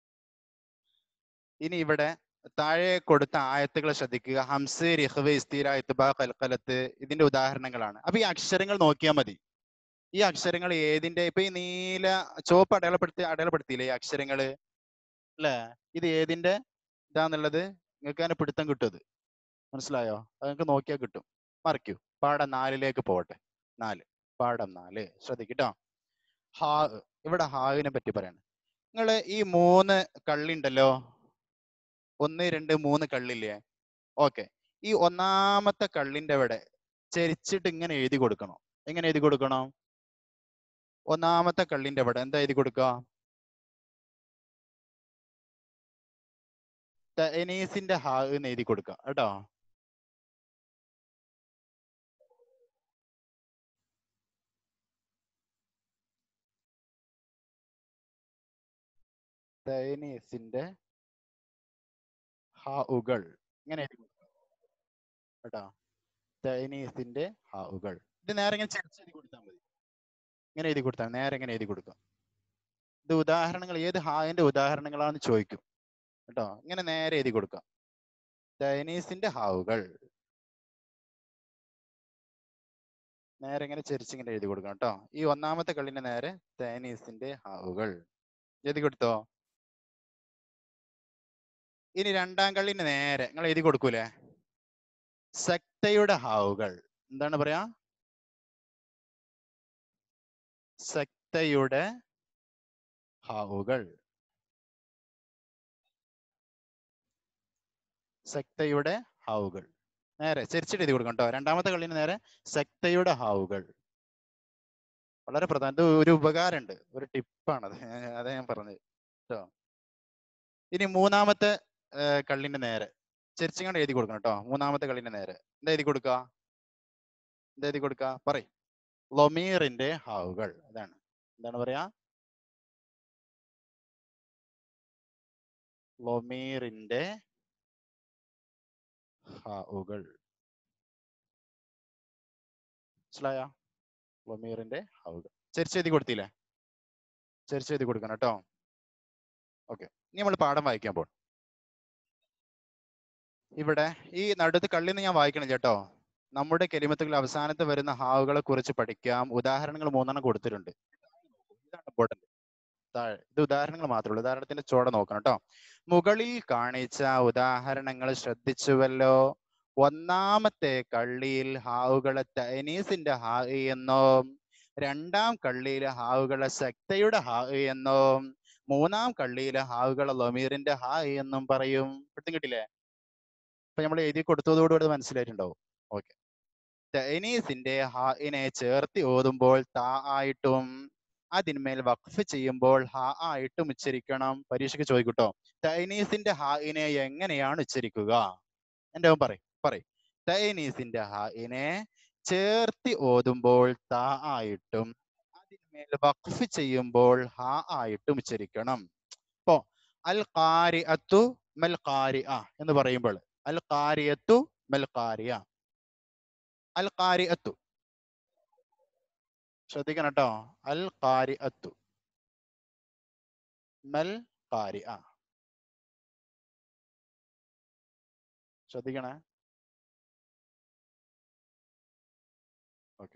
ഇനി ഇവിടെ താഴെ കൊടുത്ത ആയത്തുകൾ ശ്രദ്ധിക്കുക ഹംസ് റിഹ്വ് ഇസ്തീര ഇത്ബാ കൽക്കലത്ത് ഇതിന്റെ ഉദാഹരണങ്ങളാണ് അപ്പൊ ഈ അക്ഷരങ്ങൾ നോക്കിയാൽ മതി ഈ അക്ഷരങ്ങൾ ഏതിന്റെ ഇപ്പൊ ഈ നീല ചുവപ്പ് അടയാളപ്പെടുത്തി അടയാളപ്പെടുത്തിയില്ലേ ഈ അക്ഷരങ്ങള് അല്ലേ ഇത് ഏതിന്റെ ഇതാന്നുള്ളത് നിങ്ങൾക്ക് അതിനെ പിടുത്തം കിട്ടും ഇത് മനസ്സിലായോ അത് നിങ്ങൾക്ക് നോക്കിയാൽ കിട്ടും മറിക്കൂ പാഠം നാലിലേക്ക് പോകട്ടെ നാല് പാഠം നാല് ശ്രദ്ധിക്കട്ടോ ഹാ ഇവിടെ ഹാവിനെ പറ്റി പറയണം നിങ്ങൾ ഈ മൂന്ന് കള്ളി ഉണ്ടല്ലോ ഒന്ന് രണ്ട് മൂന്ന് കള്ളില്ലേ ഓക്കെ ഈ ഒന്നാമത്തെ കള്ളിന്റെ അവിടെ ചരിച്ചിട്ട് ഇങ്ങനെ എഴുതി കൊടുക്കണം എങ്ങനെ എഴുതി കൊടുക്കണം ഒന്നാമത്തെ കള്ളിന്റെ അവിടെ എന്താ എഴുതി കൊടുക്കുക തനീസിന്റെ ഹാ എന്ന് എഴുതി കൊടുക്കുക കേട്ടോ തനീസിന്റെ ഹാഉകൾ ഇങ്ങനെ എഴുതി കൊടുക്കുക കേട്ടോ തനീസിന്റെ ഹാഉകൾ ഇത് നേരെ ഇങ്ങനെ ചരിച്ച് എഴുതി കൊടുത്താൽ മതി ഇങ്ങനെ എഴുതി കൊടുത്താൽ നേരെ ഇങ്ങനെ എഴുതി കൊടുക്കുക ഇത് ഉദാഹരണങ്ങൾ ഏത് ഹായന്റെ ഉദാഹരണങ്ങളാന്ന് ചോദിക്കും കേട്ടോ ഇങ്ങനെ നേരെ എഴുതി കൊടുക്കുക തൈനീസിന്റെ ഹാവുകൾ നേരെ ഇങ്ങനെ ചെരിച്ചിങ്ങനെ എഴുതി കൊടുക്കണം കേട്ടോ ഈ ഒന്നാമത്തെ കള്ളിന്റെ നേരെ തൈനീസിന്റെ ഹാവുകൾ എഴുതി കൊടുത്തോ ഇനി രണ്ടാം കള്ളിന്റെ നേരെ നിങ്ങൾ എഴുതി കൊടുക്കൂലേ സക്തയുടെ ഹാവുകൾ എന്താണ് പറയാ സക്തയുടെ ഹാവുകൾ സക്തയുടെ ഹാവുകൾ നേരെ ചെരിച്ചിട്ട് എഴുതി കൊടുക്കണം കേട്ടോ രണ്ടാമത്തെ കള്ളിന് നേരെ സക്തയുടെ ഹാവുകൾ വളരെ പ്രധാന ഇത് ഒരു ഉപകാരമുണ്ട് ഒരു ടിപ്പാണത് അതാ ഞാൻ പറഞ്ഞത് കേട്ടോ ഇനി മൂന്നാമത്തെ ഏർ കള്ളിന്റെ നേരെ ചെരിച്ചിങ്ങാണ്ട് എഴുതി കൊടുക്കണം കേട്ടോ മൂന്നാമത്തെ കള്ളിന്റെ നേരെ എന്താ എഴുതി കൊടുക്കുക എന്താ എഴുതി കൊടുക്കുക പറയ് ലൊമീറിന്റെ ഹാവുകൾ അതാണ് എന്താണ് പറയാ ലൊമീറിന്റെ ഹാവുകൾ മനസ്സിലായ ലൊമീറിന്റെ ഹാവുകൾ ചെരിച്ചെഴുതി കൊടുത്തില്ലേ ചെരിച്ചെഴുതി കൊടുക്കണം കേട്ടോ ഓക്കെ ഇനി നമ്മൾ പാഠം വായിക്കാൻ പോകും ഇവിടെ ഈ നടുത്ത് കള്ളിന്ന് ഞാൻ വായിക്കണം കേട്ടോ നമ്മുടെ കെലിമത്തുകൾ അവസാനത്ത് വരുന്ന ഹാവുകളെ കുറിച്ച് പഠിക്കാം ഉദാഹരണങ്ങൾ മൂന്നെണ്ണം കൊടുത്തിട്ടുണ്ട് ഇതാണ് ഇമ്പോർട്ടന്റ് താഴെ ഇത് ഉദാഹരണങ്ങൾ മാത്രമേ ഉള്ളൂ ഉദാഹരണത്തിന്റെ ചോട നോക്കണം കേട്ടോ മുകളിൽ കാണിച്ച ഉദാഹരണങ്ങൾ ശ്രദ്ധിച്ചുവല്ലോ ഒന്നാമത്തെ കള്ളിയിൽ ഹാവുകളെ തൈനീസിന്റെ ഹാ എന്നും രണ്ടാം കള്ളിയിലെ ഹാവുകളെ സക്തയുടെ ഹാ എന്നും മൂന്നാം കള്ളിയിലെ ഹാവുകളെ ലൊമീറിന്റെ ഹാ എന്നും പറയും പിടുത്തം കിട്ടില്ലേ ഇപ്പൊ നമ്മൾ എഴുതി കൊടുത്തതോടുകൂടി അത് മനസ്സിലായിട്ടുണ്ടാവും ഓക്കെ തൈനീസിന്റെ ഹാഇനെ ചേർത്തി ഓതുമ്പോൾ താ ആയിട്ടും അതിന്മേൽ വഖഫ് ചെയ്യുമ്പോൾ ഹ ആയിട്ടും ഉച്ചരിക്കണം പരീക്ഷയ്ക്ക് ചോദിക്കട്ടോ തൈനീസിന്റെ ഹാഇനെ എങ്ങനെയാണ് ഉച്ചരിക്കുക എന്റെ അവൻ പറയും പറയും തൈനീസിന്റെ ഹാഇനെ ചേർത്തി ഓതുമ്പോൾ താ ആയിട്ടും അതിന്മേൽ വഖഫ് ചെയ്യുമ്പോൾ ഹ ആയിട്ടും ഉച്ചരിക്കണം ഇപ്പോ അൽ ഖാരി അത്തു മൽ ഖാരി എന്ന് പറയുമ്പോൾ അൽ ഖാരിയത്തു മൽ ഖാരിയ അൽ ഖാരി അത്തു ശ്രദ്ധിക്കണം കേട്ടോ അൽ ഖാരി അത്തു മൽ ഖാരി ശ്രദ്ധിക്കണേ ഓക്കെ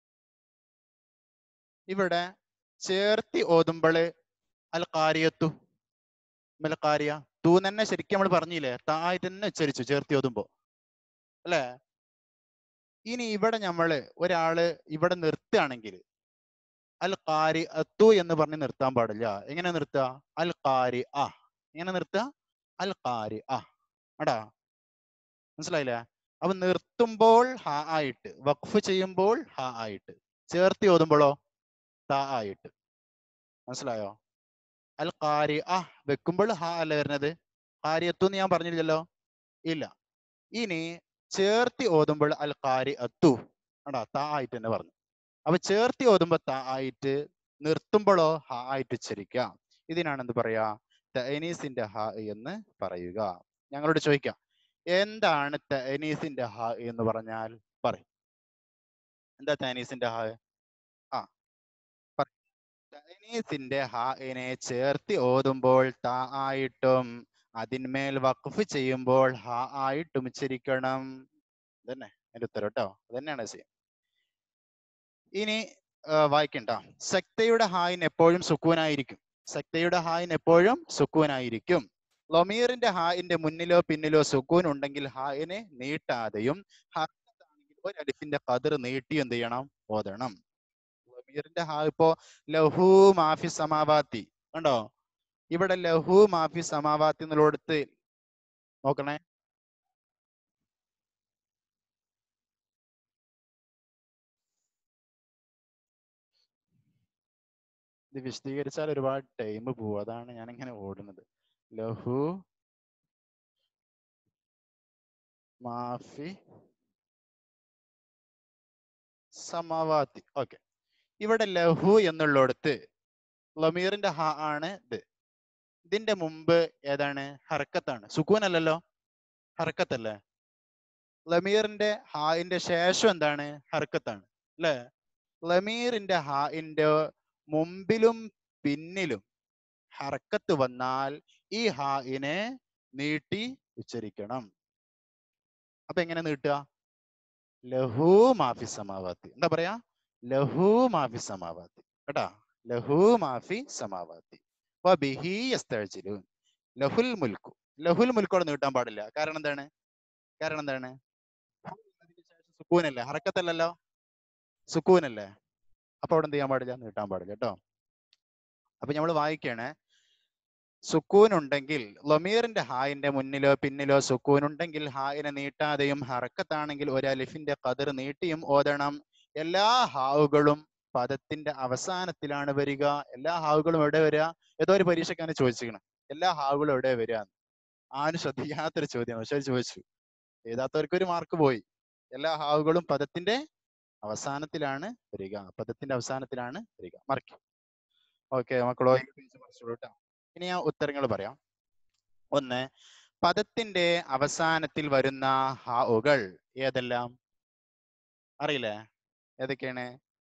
ഇവിടെ ചേർത്തി ഓതുമ്പോൾ അൽ ഖാരിയത്തു മൽ ഖാരിയ തൂ തന്നെ ശരിക്കും നമ്മൾ പറഞ്ഞില്ലേ തായിട്ട് തന്നെ ഉച്ചരിച്ചു ചേർത്തി ഓതുമ്പോ അല്ലേ ഇനി ഇവിടെ നമ്മള് ഒരാള് ഇവിടെ നിർത്തുകയാണെങ്കിൽ അൽ ഖാരി അത്തു എന്ന് പറഞ്ഞ് നിർത്താൻ പാടില്ല എങ്ങനെ നിർത്തുക അൽ ഖാരി ആ എങ്ങനെ നിർത്തുക അൽ ഖാരി ആ അടാ മനസ്സിലായില്ലേ അപ്പൊ നിർത്തുമ്പോൾ ഹ ആയിട്ട് വഖഫ് ചെയ്യുമ്പോൾ ഹ ആയിട്ട് ചേർത്തി ഓതുമ്പോഴോ ത ആയിട്ട് മനസ്സിലായോ അൽ ഖാരി ആ വെക്കുമ്പോൾ ഹ അല്ല വരുന്നത് ഖാരിയത്തു എന്ന് ഞാൻ പറഞ്ഞില്ലല്ലോ ഇല്ല ഇനി ചേർത്തി ഓതുമ്പോൾ അൽ ഖാരി അത്തു അടാ ത ആയിട്ട് തന്നെ പറഞ്ഞു അപ്പൊ ചേർത്തി ഓതുമ്പോ ത ആയിട്ട് നിർത്തുമ്പോഴോ ഹ ആയിട്ട് ഉച്ചരിക്കാം ഇതിനാണ് എന്ത് പറയാ തൈനീസിന്റെ ഹ എന്ന് പറയുക ഞങ്ങളോട് ചോദിക്കാം എന്താണ് തൈനീസിന്റെ ഹ എന്ന് പറഞ്ഞാൽ പറയും എന്താ തൈനീസിന്റെ ഹ ആ തൈനീസിന്റെ ഹാഇനെ ചേർത്തി ഓതുമ്പോൾ ത ആയിട്ടും അതിന്മേൽ വഖഫ് ചെയ്യുമ്പോൾ ഹ ആയിട്ടും ഉച്ചരിക്കണം ഇതന്നെ അതിന്റെ ഉത്തരം കേട്ടോ അതന്നെയാണ് ചെയ്യും ഇനി വായിക്കണ്ട സക്തയുടെ ഹായിന് എപ്പോഴും സുക്കൂനായിരിക്കും സക്തയുടെ ഹായിന് എപ്പോഴും സുക്കൂനായിരിക്കും ലൊമീറിന്റെ ഹായിന്റെ മുന്നിലോ പിന്നിലോ സുക്കൂൻ ഉണ്ടെങ്കിൽ ഹായിനെ നീട്ടാതെയും ഹർക്കത്താണെങ്കിൽ ഒരു അലിഫിന്റെ കതിർ നീട്ടി എന്ത് ചെയ്യണം ഓതണം ലൊമീറിന്റെ ഹാ ഇപ്പോ ലഹു മാഫി സമാവാത്തി കണ്ടോ ഇവിടെ ലഹു മാഫി സമാവാത്തി എന്നുള്ളടത്ത് നോക്കണേ ഇത് വിശദീകരിച്ചാൽ ഒരുപാട് ടൈം പോകും അതാണ് ഞാൻ ഇങ്ങനെ ഓടുന്നത് ലഹു മാഫി സമാവാത്തി ഓക്കെ ഇവിടെ ലഹു എന്നുള്ളിടത്ത് ലമീറിന്റെ ഹ ആണ് ഇത് ഇതിന്റെ മുമ്പ് ഏതാണ് ഹർക്കത്താണ് സുക്കൂൻ അല്ലല്ലോ ഹർക്കത്തല്ലേ ലമീറിന്റെ ഹായിന്റെ ശേഷം എന്താണ് ഹർക്കത്താണ് അല്ലേ ലമീറിന്റെ ഹായിന്റെ മുമ്പിലും പിന്നിലും ഹർക്കത്ത് വന്നാൽ ഈ ഹായിനെ നീട്ടി ഉച്ചരിക്കണം അപ്പൊ എങ്ങനെ നീട്ടുക ലഹു മാഫി സമാവാത്തി എന്താ പറയാ ലഹു മാഫി സമാവാത്തി കേട്ടാ ലഹു മാഫി സമാവാത്തി ബിഹി യസ്തഅ്ജിലൂൻ ലഹുൽ മുൽക്കു ലഹുൽ മുൽക്കോടെ നീട്ടാൻ പാടില്ല കാരണം എന്താണ് കാരണം എന്താണ് സുക്കൂനല്ലേ ഹറക്കത്തല്ലല്ലോ സുക്കൂനല്ലേ അപ്പൊ അവിടെ എന്ത് ചെയ്യാൻ പാടില്ല നീട്ടാൻ പാടില്ല കേട്ടോ അപ്പൊ നമ്മൾ വായിക്കണേ സുക്കൂൻ ഉണ്ടെങ്കിൽ ലൊമീറിന്റെ ഹായിന്റെ മുന്നിലോ പിന്നിലോ സുക്കൂൻ ഉണ്ടെങ്കിൽ ഹായിനെ നീട്ടാതെയും ഹറക്കത്താണെങ്കിൽ ഒരു അലിഫിന്റെ കതിർ നീട്ടിയും ഓതണം എല്ലാ ഹാവുകളും പദത്തിന്റെ അവസാനത്തിലാണ് വരിക എല്ലാ ഹാവുകളും എവിടെ വരിക ഏതോ ഒരു പരീക്ഷക്കാണ് ചോദിച്ചിരിക്കണം എല്ലാ ഹാവുകളും എവിടെ വരിക ആരും ശ്രദ്ധിക്കാത്തൊരു ചോദ്യം പക്ഷെ ചോദിച്ചു എഴുതാത്തവർക്ക് ഒരു മാർക്ക് പോയി എല്ലാ ഹാവുകളും പദത്തിന്റെ അവസാനത്തിലാണ് വരിക പദത്തിന്റെ അവസാനത്തിലാണ് വരിക മറക്കും ഓക്കെ മക്കളോ ഈ പേജ് മറിച്ചോളൂ കേട്ടോ ഇനി ഞാൻ ഉത്തരങ്ങൾ പറയാം ഒന്ന് പദത്തിന്റെ അവസാനത്തിൽ വരുന്ന ഹാവുകൾ ഏതെല്ലാം അറിയില്ലേ ഏതൊക്കെയാണ്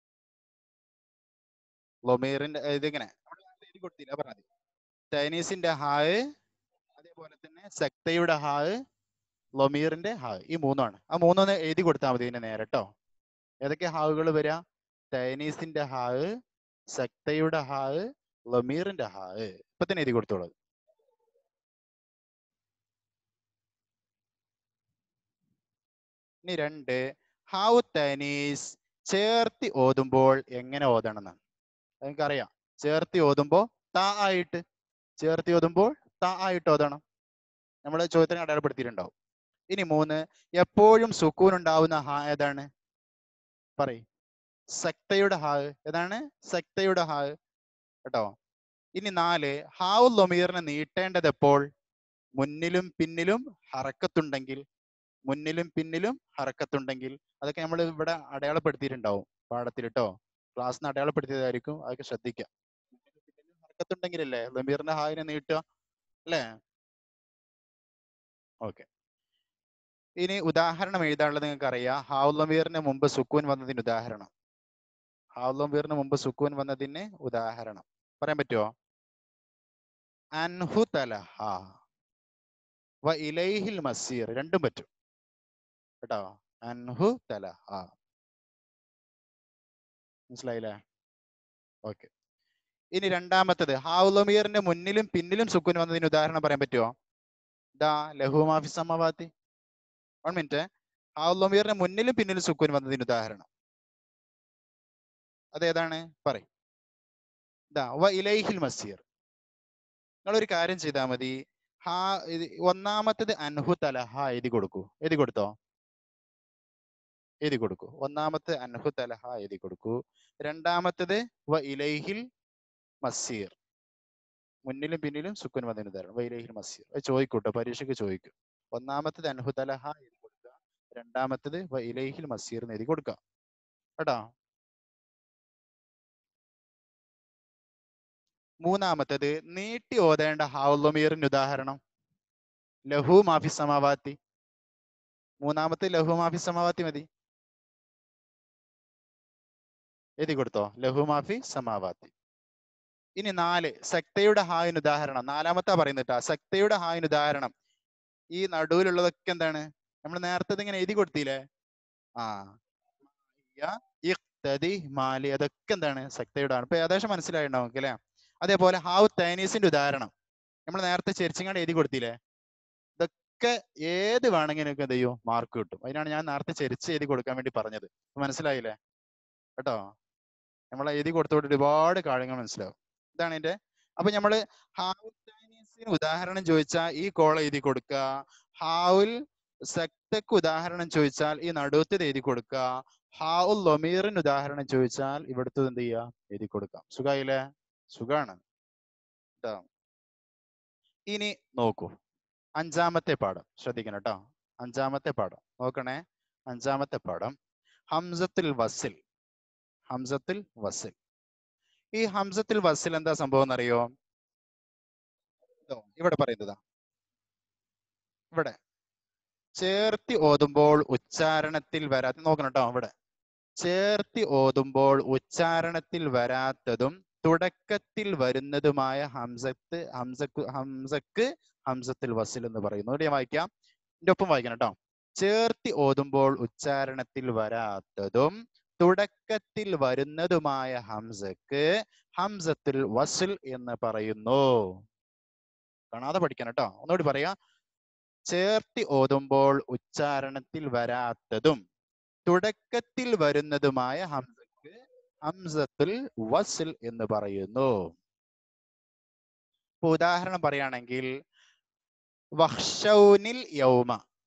ലൊമീറിന്റെ ഇതിങ്ങനെ എഴുതി കൊടുത്തില്ല പറഞ്ഞാൽ മതി ചൈനീസിന്റെ ഹായ് അതേപോലെ തന്നെ സക്തയുടെ ഹായ് ലൊമീറിന്റെ ഹായ് ഈ മൂന്നാണ് ആ മൂന്നൊന്ന് എഴുതി കൊടുത്താൽ മതി ഇതിന്റെ നേരെ കേട്ടോ ഏതൊക്കെ ഹാവുകൾ വരിക ചൈനീസിന്റെ ഹായ് സക്തയുടെ ഹായ് ലമീറിന്റെ ഹായ് ഇപ്പൊ തന്നെ എഴുതി കൊടുത്തോളൂ ഇനി രണ്ട് ഹാവ് തനീസ് ചേർത്തി ഓതുമ്പോൾ എങ്ങനെ ഓതണം എന്നാണ് നിങ്ങൾക്കറിയാം ചേർത്തി ഓതുമ്പോ താ ആയിട്ട് ചേർത്തി ഓതുമ്പോൾ താ ആയിട്ട് ഓതണം നമ്മൾ ചോദ്യത്തിന് അടയാളപ്പെടുത്തിയിട്ടുണ്ടാവും ഇനി മൂന്ന് എപ്പോഴും സുക്കൂൻ ഉണ്ടാവുന്ന ഹാ ഏതാണ് പറയ് സക്തയുടെ ഹാ ഏതാണ് സക്തയുടെ ഹാ കേട്ടോ ഇനി നാല് ഹാവ് ലൊമീറിനെ നീട്ടേണ്ടത് എപ്പോൾ മുന്നിലും പിന്നിലും ഹറക്കത്തുണ്ടെങ്കിൽ മുന്നിലും പിന്നിലും ഹറക്കത്തുണ്ടെങ്കിൽ അതൊക്കെ നമ്മൾ ഇവിടെ അടയാളപ്പെടുത്തിയിട്ടുണ്ടാവും പാഠത്തിൽ കേട്ടോ ക്ലാസ്സിന് അടയാളപ്പെടുത്തിയതായിരിക്കും അതൊക്കെ ശ്രദ്ധിക്കാം മുന്നിലും പിന്നിലും ഹറക്കത്തുണ്ടെങ്കിലല്ലേ ലമീറിന്റെ ഹായിനെ നീട്ടുക അല്ലേ ഓക്കെ ഇനി ഉദാഹരണം എഴുതാനുള്ളത് നിങ്ങൾക്ക് അറിയാം ഹാവ് ലമീറിന് മുമ്പ് സുക്കൂൻ വന്നതിന് ഉദാഹരണം ഹാവ് ലമീറിന് മുമ്പ് സുക്കൂൻ വന്നതിന് ഉദാഹരണം പറയാൻ പറ്റുമോ അൻഹു തലഹ വ ഇലൈഹിൽ മസീർ രണ്ടും പറ്റും കേട്ടോ അൻഹു തലഹ മനസ്സിലായില്ലേ ഓക്കെ ഇനി രണ്ടാമത്തത് ഹാവുലമീറിന്റെ മുന്നിലും പിന്നിലും സുക്കുൻ വന്നതിന് ഉദാഹരണം പറയാൻ പറ്റുമോ ദാ ലഹു മാഫി സമവാത്തി വൺ മിനിറ്റ് ഹാവുലമീറിന്റെ മുന്നിലും പിന്നിലും സുക്കുൻ വന്നതിന് ഉദാഹരണം അതേതാണ് പറയും ദാ വ ഇലൈഹിൽ മസീർ നിങ്ങൾ ഒരു കാര്യം ചെയ്താൽ മതി ഹാ ഇത് ഒന്നാമത്തത് അൻഹു തലഹ എഴുതി കൊടുക്കൂ എഴുതി കൊടുത്തോ എഴുതി കൊടുക്കൂ ഒന്നാമത്തെ അൻഹു തലഹ എഴുതി കൊടുക്കൂ രണ്ടാമത്തത് വ ഇലൈഹിൽ മസീർ മുന്നിലും പിന്നിലും സുക്കുൻ വന്നതിന് ഉദാഹരണം വ ഇലൈഹിൽ മസീർ അത് ചോദിക്കൂട്ടോ പരീക്ഷയ്ക്ക് ചോദിക്കും ഒന്നാമത്തത് അൻഹു തലഹ എഴുതി കൊടുക്കുക രണ്ടാമത്തത് വ ഇലൈഹിൽ മസീർ എന്ന് എഴുതി കൊടുക്കുക കേട്ടോ മൂന്നാമത്തത് നീട്ടി ഓതേണ്ട ഹാവുലമീറിന് ഉദാഹരണം ലഹു മാഫി സമാവാത്തി മൂന്നാമത്തെ ലഹു മാഫി സമാവാത്തി മതി എഴുതി കൊടുത്തോ ലഹു മാഫി സമാവാത്തി ഇനി നാല് സക്തയുടെ ഹായിന് ഉദാഹരണം നാലാമത്തെ പറയുന്നിട്ടാ സക്തയുടെ ഹായിന് ഉദാഹരണം ഈ നടുവിലുള്ളതൊക്കെ എന്താണ് നമ്മൾ നേരത്തെ ഇങ്ങനെ എഴുതി കൊടുത്തില്ലേ ആ ഇഖ്തദി മാലി അതൊക്കെ എന്താണ് സക്തയുടെ ആണ് ഇപ്പൊ ഏകദേശം മനസ്സിലായിട്ടുണ്ടാവും നമുക്ക് അല്ലേ അതേപോലെ ഹാവ് തൈനീസിന്റെ ഉദാഹരണം നമ്മൾ നേരത്തെ ചെരിച്ചിങ്ങാണ്ട് എഴുതി കൊടുത്തില്ലേ ഇതൊക്കെ ഏത് വേണമെങ്കിലും നിങ്ങൾക്ക് എന്ത് ചെയ്യും മാർക്ക് കിട്ടും അതിനാണ് ഞാൻ നേരത്തെ ചെരിച്ച് എഴുതി കൊടുക്കാൻ വേണ്ടി പറഞ്ഞത് ഇപ്പൊ മനസ്സിലായില്ലേ കേട്ടോ നമ്മൾ എഴുതി കൊടുത്തോട്ട് ഒരുപാട് കാര്യങ്ങൾ മനസ്സിലാവും ഇതാണ് എന്റെ അപ്പൊ നമ്മള് ഹാവ് തൈനീസിന് ഉദാഹരണം ചോദിച്ചാൽ ഈ കോൾ എഴുതി കൊടുക്കുക ഹാവുൽ സക്തക്ക് ഉദാഹരണം ചോദിച്ചാൽ ഈ നടുവത്തത് എഴുതി കൊടുക്കുക ഹാവുൽ ലൊമീറിന് ഉദാഹരണം ചോദിച്ചാൽ ഇവിടുത്തെ എന്ത് ചെയ്യുക എഴുതി കൊടുക്കാം സുഖായില്ലേ സുഖാണ് കേട്ടോ ഇനി നോക്കൂ അഞ്ചാമത്തെ പാഠം ശ്രദ്ധിക്കണം കേട്ടോ അഞ്ചാമത്തെ പാഠം നോക്കണേ അഞ്ചാമത്തെ പാഠം ഹംസത്തുൽ വസിൽ ഹംസത്തുൽ വസിൽ ഈ ഹംസത്തുൽ വസിൽ എന്താ സംഭവം എന്നറിയോ ഇതോ, ഇവിടെ പറയുന്നതാ ഇവിടെ ചേർത്തി ഓതുമ്പോൾ ഉച്ചാരണത്തിൽ വരാത്ത നോക്കണം കേട്ടോ ഇവിടെ ചേർത്തി ഓതുമ്പോൾ ഉച്ചാരണത്തിൽ വരാത്തതും തുടക്കത്തിൽ വരുന്നതുമായ ഹംസത്ത് ഹംസക്ക് ഹംസക്ക് ഹംസത്തിൽ വസിൽ എന്ന് പറയുന്നു ഇവിടെ ഞാൻ വായിക്കാം എന്റെ ഒപ്പം വായിക്കണം കേട്ടോ ചേർത്തി ഓതുമ്പോൾ ഉച്ചാരണത്തിൽ വരാത്തതും തുടക്കത്തിൽ വരുന്നതുമായ ഹംസക്ക് ഹംസത്തുൽ വസ്ൽ എന്ന് പറയുന്നു കാണാതെ പഠിക്കണം കേട്ടോ ഒന്നുകൂടി പറയാ ചേർത്തി ഓതുമ്പോൾ ഉച്ചാരണത്തിൽ വരാത്തതും തുടക്കത്തിൽ വരുന്നതുമായ ഹംസക്ക് ഹംസത്തുൽ വസ്ൽ എന്ന് പറയുന്നു ഇപ്പൊ ഉദാഹരണം പറയുകയാണെങ്കിൽ വഹ്ഷൗനിൽ യൗമ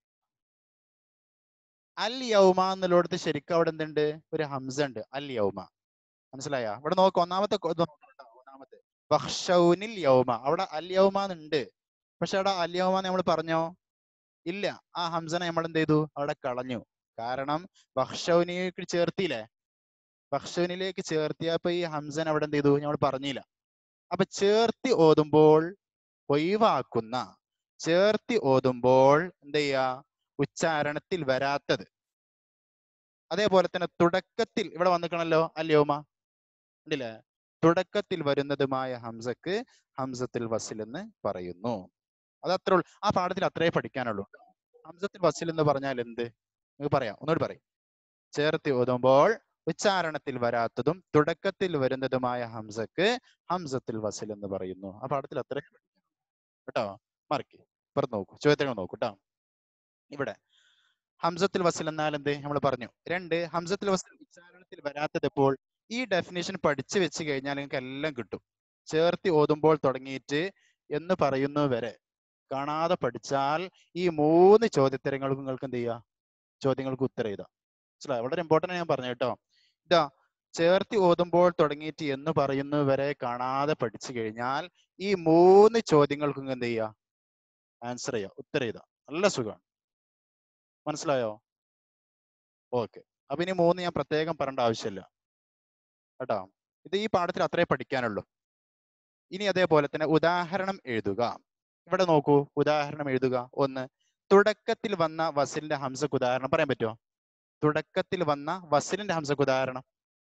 അൽ യൗമ എന്നുള്ളിടത്ത് ശരിക്കും അവിടെ എന്തുണ്ട് ഒരു ഹംസ ഉണ്ട് അൽ യൗമ മനസ്സിലായ ഇവിടെ നോക്ക് ഒന്നാമത്തെ കൊ- ഇത് നോക്ക് ട്ടോ, ഒന്നാമത്തെ വഹ്ഷൗനിൽ യൗമ അവിടെ അൽ യൗമ എന്നുണ്ട് പക്ഷെ അവിടെ അൽ യൗമ നമ്മൾ പറഞ്ഞോ ഇല്ല ആ ഹംസനെ നമ്മൾ എന്ത് ചെയ്തു അവിടെ കളഞ്ഞു കാരണം വഹ്ഷൗനിലേക്ക് ചേർത്തിയില്ലേ വഹ്ഷൗനിലേക്ക് ചേർത്തിയപ്പോ ഈ ഹംസൻ അവിടെ എന്ത് ചെയ്തു നമ്മൾ പറഞ്ഞില്ല അപ്പൊ ചേർത്തി ഓതുമ്പോൾ ഒഴിവാക്കുന്ന ചേർത്തി ഓതുമ്പോൾ എന്ത് ചെയ്യാ ഉച്ചാരണത്തിൽ വരാത്തത് അതേപോലെ തന്നെ തുടക്കത്തിൽ ഇവിടെ വന്നിക്കണല്ലോ അല്ലയോമ ഉണ്ടല്ലേ തുടക്കത്തിൽ വരുന്നതുമായ ഹംസക്ക് ഹംസത്തിൽ വസിൽ എന്ന് പറയുന്നു അത് അത്രേ ഉള്ളൂ ആ പാഠത്തിൽ അത്രേ പഠിക്കാനുള്ളൂ ഹംസത്തിൽ വസിൽ എന്ന് പറഞ്ഞാൽ എന്ത് നിങ്ങൾക്ക് പറയാം ഒന്നുകൂടി പറയും ചേർത്തി ഓതുമ്പോൾ ഉച്ചാരണത്തിൽ വരാത്തതും തുടക്കത്തിൽ വരുന്നതുമായ ഹംസക്ക് ഹംസത്തിൽ വസിൽ എന്ന് പറയുന്നു ആ പാഠത്തിൽ അത്രേ കേട്ടോ മാർക്ക് ഇപ്പുറത്ത് നോക്കൂ ചോദ്യങ്ങൾ നോക്കൂ കേട്ടോ ഇവിടെ ഹംസത്തിൽ വസിൽ എന്നാൽ എന്ത് നമ്മൾ പറഞ്ഞു രണ്ട് ഹംസത്തിൽ വസിൽ ഉച്ചാരണത്തിൽ വരാത്തത് എപ്പോൾ ഈ ഡെഫിനേഷൻ പഠിച്ചു വെച്ച് കഴിഞ്ഞാൽ നിങ്ങൾക്ക് എല്ലാം കിട്ടും ചേർത്തി ഓതുമ്പോൾ തുടങ്ങിയിട്ട് എന്ന് പറയുന്നു വരെ കാണാതെ പഠിച്ചാൽ ഈ മൂന്ന് ചോദ്യത്തരങ്ങൾക്ക് നിങ്ങൾക്ക് എന്ത് ചെയ്യാം ചോദ്യങ്ങൾക്ക് ഉത്തരം എഴുതാം മനസ്സിലായോ വളരെ ഇമ്പോർട്ടൻ്റ് ഞാൻ പറഞ്ഞു കേട്ടോ ഇതാ ചേർത്തി ഓതുമ്പോൾ തുടങ്ങിയിട്ട് എന്ന് പറയുന്നു വരെ കാണാതെ പഠിച്ചു കഴിഞ്ഞാൽ ഈ മൂന്ന് ചോദ്യങ്ങൾക്കും എന്ത് ചെയ്യാം ആൻസർ ചെയ്യാം ഉത്തരം എഴുതാം നല്ല സുഖമാണ് മനസ്സിലായോ ഓക്കെ അപ്പൊ ഇനി മൂന്ന് ഞാൻ പ്രത്യേകം പറയേണ്ട ആവശ്യമില്ല കേട്ടോ ഇത് ഈ പാഠത്തിൽ അത്രേ പഠിക്കാനുള്ളൂ ഇനി അതേപോലെ തന്നെ ഉദാഹരണം എഴുതുക ഇവിടെ നോക്കൂ ഉദാഹരണം എഴുതുക ഒന്ന് തുടക്കത്തിൽ വന്ന വസിലിന്റെ ഹംസക്ക് ഉദാഹരണം പറയാൻ പറ്റുമോ തുടക്കത്തിൽ വന്ന വസിലിന്റെ ഹംസക്ക് ഉദാഹരണം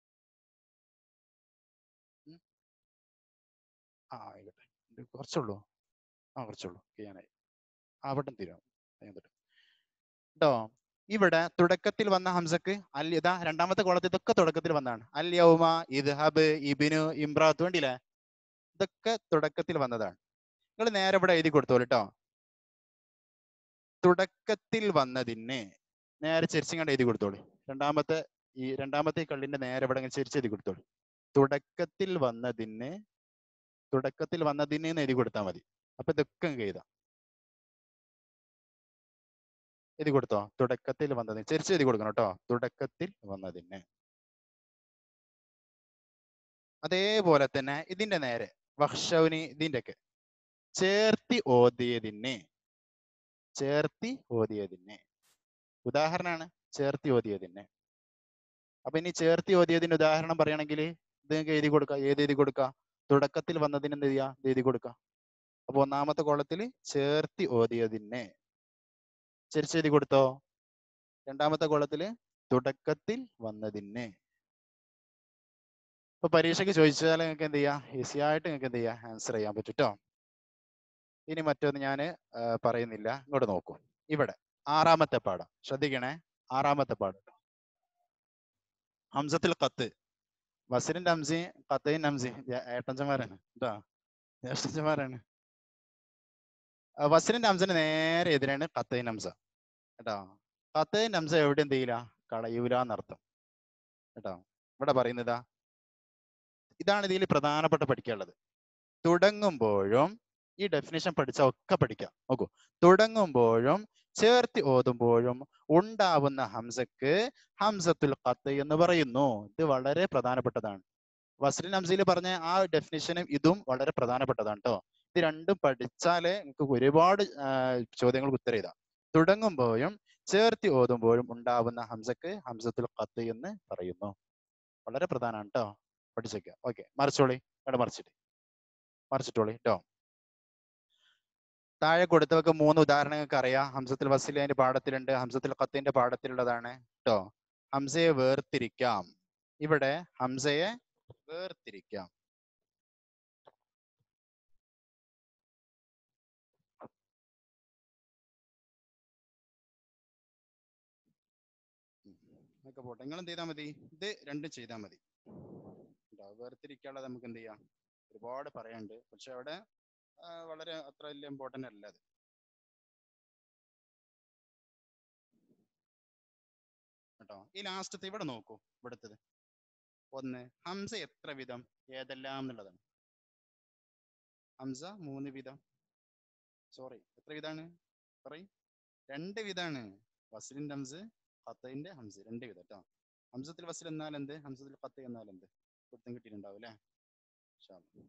ഉം. ആ ആയിക്കോട്ടെ ഇത് കുറച്ചുള്ളൂ ആ കുറച്ചുള്ളൂ ചെയ്യാനായി ആ അവിടെ തീരാം കേട്ടോ ഇവിടെ തുടക്കത്തിൽ വന്ന ഹംസക്ക് അൽ ഇതാ രണ്ടാമത്തെ കോളത്തിൽ ഇതൊക്കെ തുടക്കത്തിൽ വന്നതാണ് അൽ യൗമ ഇദ്ഹബ് ഇബിനു ഇമ്രാത്ത് വേണ്ടിയില്ലേ ഇതൊക്കെ തുടക്കത്തിൽ വന്നതാണ് നിങ്ങൾ നേരെ ഇവിടെ എഴുതി കൊടുത്തോളൂ കേട്ടോ തുടക്കത്തിൽ വന്നതിന് നേരെ ചെരിച്ചിങ്ങാണ്ട് എഴുതി കൊടുത്തോളൂ രണ്ടാമത്തെ ഈ രണ്ടാമത്തെ ഈ കള്ളിന്റെ നേരെ ഇവിടെ ഇങ്ങനെ ചെരിച്ച് എഴുതി കൊടുത്തോളൂ തുടക്കത്തിൽ വന്നതിന് തുടക്കത്തിൽ വന്നതിന് എന്ന് എഴുതി കൊടുത്താൽ മതി അപ്പൊ ഇതൊക്കെ അങ്ങ് എഴുതാം എഴുതി കൊടുത്തോ തുടക്കത്തിൽ വന്നതിന് ചെരിച്ച് എഴുതി കൊടുക്കണം കേട്ടോ തുടക്കത്തിൽ വന്നതിന് അതേപോലെ തന്നെ ഇതിന്റെ നേരെ വഹ്ഷൗനി ഇതിന്റെ ഒക്കെ ചേർത്തി ഓതിയതിന് ചേർത്തി ഓതിയതിന് ഉദാഹരണമാണ് ചേർത്തി ഓതിയതിന് അപ്പൊ ഇനി ചേർത്തി ഓതിയതിന് ഉദാഹരണം പറയുകയാണെങ്കിൽ ഇത് നിങ്ങൾക്ക് എഴുതി കൊടുക്കുക ഏത് എഴുതി കൊടുക്കുക തുടക്കത്തിൽ വന്നതിന് എന്ത് ചെയ്യുക ഇത് എഴുതി കൊടുക്കുക അപ്പൊ ഒന്നാമത്തെ കോളത്തിൽ ചേർത്തി ഓതിയതിന് ചെരിച്ച് എഴുതി കൊടുത്തോ രണ്ടാമത്തെ കോളത്തില് തുടക്കത്തിൽ വന്നതിന് ഇപ്പൊ പരീക്ഷയ്ക്ക് ചോദിച്ചാൽ നിങ്ങൾക്ക് എന്ത് ചെയ്യാം ഈസി ആയിട്ട് നിങ്ങൾക്ക് എന്ത് ചെയ്യാം ആൻസർ ചെയ്യാൻ പറ്റും ട്ടോ ഇനി മറ്റൊന്ന് ഞാൻ പറയുന്നില്ല ഇങ്ങോട്ട് നോക്കൂ ഇവിടെ ആറാമത്തെ പാഠം ശ്രദ്ധിക്കണേ ആറാമത്തെ പാഠം ഹംസത്തിൽ കത്ത് വസലിന്റെ ഹംസി കത്തയിൻ ഹംസി ഏട്ടഞ്ചന്മാരാണ് കേട്ടോ ജ്യേഷ്ഠന്മാരാണ് വസലിന്റെ ഹംസന് നേരെ എതിരാണ് കത്തയിൻ ഹംസ കേട്ടോ കത്തയിൻ ഹംസ എവിടെ എന്ത് ചെയ്യില്ല കളയൂല എന്നർത്ഥം കേട്ടോ ഇവിടെ പറയുന്നതാ ഇതാണ് ഇതിൽ പ്രധാനപ്പെട്ട പഠിക്കാനുള്ളത് തുടങ്ങുമ്പോഴും ഈ ഡെഫിനേഷൻ പഠിച്ചാൽ ഒക്കെ പഠിക്കാം നോക്കൂ തുടങ്ങുമ്പോഴും ചേർത്തി ഓതുമ്പോഴും ഉണ്ടാവുന്ന ഹംസക്ക് ഹംസത്തുൽ ഖത്ത് എന്ന് പറയുന്നു ഇത് വളരെ പ്രധാനപ്പെട്ടതാണ് വസ്ലിൻ ഹംസയിൽ പറഞ്ഞ ആ ഡെഫിനേഷനും ഇതും വളരെ പ്രധാനപ്പെട്ടതാണ് കേട്ടോ ഇത് രണ്ടും പഠിച്ചാലേ നിങ്ങൾക്ക് ഒരുപാട് ആ, ചോദ്യങ്ങൾക്ക് ഉത്തരം എഴുതാം തുടങ്ങുമ്പോഴും ചേർത്തി ഓതുമ്പോഴും ഉണ്ടാവുന്ന ഹംസക്ക് ഹംസത്തുൽ ഖത്ത് എന്ന് പറയുന്നു വളരെ പ്രധാനമാണ് കേട്ടോ പഠിച്ചേക്ക ഓക്കെ മറിച്ചോളി ഇവിടെ മറിച്ചിട്ട് മറിച്ചിട്ടോളി കേട്ടോ താഴെ കൊടുത്തവർക്ക് മൂന്ന് ഉദാഹരണങ്ങൾക്ക് അറിയാം ഹംസത്തുൽ വസീൽ അതിന്റെ പാഠത്തിലുണ്ട് ഹംസത്തുൽ ഖത്തിന്റെ പാഠത്തിലുള്ളതാണ് കേട്ടോ ഹംസയെ വേർതിരിക്കാം ഇവിടെ ഹംസയെ വേർതിരിക്കാം ഒക്കെ പോട്ടെ നിങ്ങൾ എന്ത് ചെയ്താൽ മതി ഇത് രണ്ടും ചെയ്താൽ മതി കേട്ടോ വേർതിരിക്കാനുള്ളത് നമുക്ക് എന്ത് ചെയ്യാം ഒരുപാട് പറയാനുണ്ട് പക്ഷെ അവിടെ ആ, വളരെ അത്ര വലിയ ഇമ്പോർട്ടൻ്റ് അല്ല അത് കേട്ടോ ഈ ലാസ്റ്റത്തെ ഇവിടെ നോക്കൂ ഇവിടുത്തത് ഒന്ന് ഹംസ എത്ര വിധം ഏതെല്ലാം എന്നുള്ളതാണ് ഹംസ മൂന്ന് വിധം സോറി എത്ര വിധാണ് പറയും രണ്ട് വിധാണ് വസ്ലിന്റെ ഹംസ് ഖത്തയിന്റെ ഹംസ് രണ്ട് വിധം കേട്ടോ ഹംസത്തിൽ വസ്ൽ എന്നാൽ എന്ത് ഹംസത്തിൽ ഖത്ത എന്നാൽ എന്ത് കൊടുത്തും കിട്ടിയിട്ടുണ്ടാവും അല്ലേ ഇൻഷാ അല്ലാ.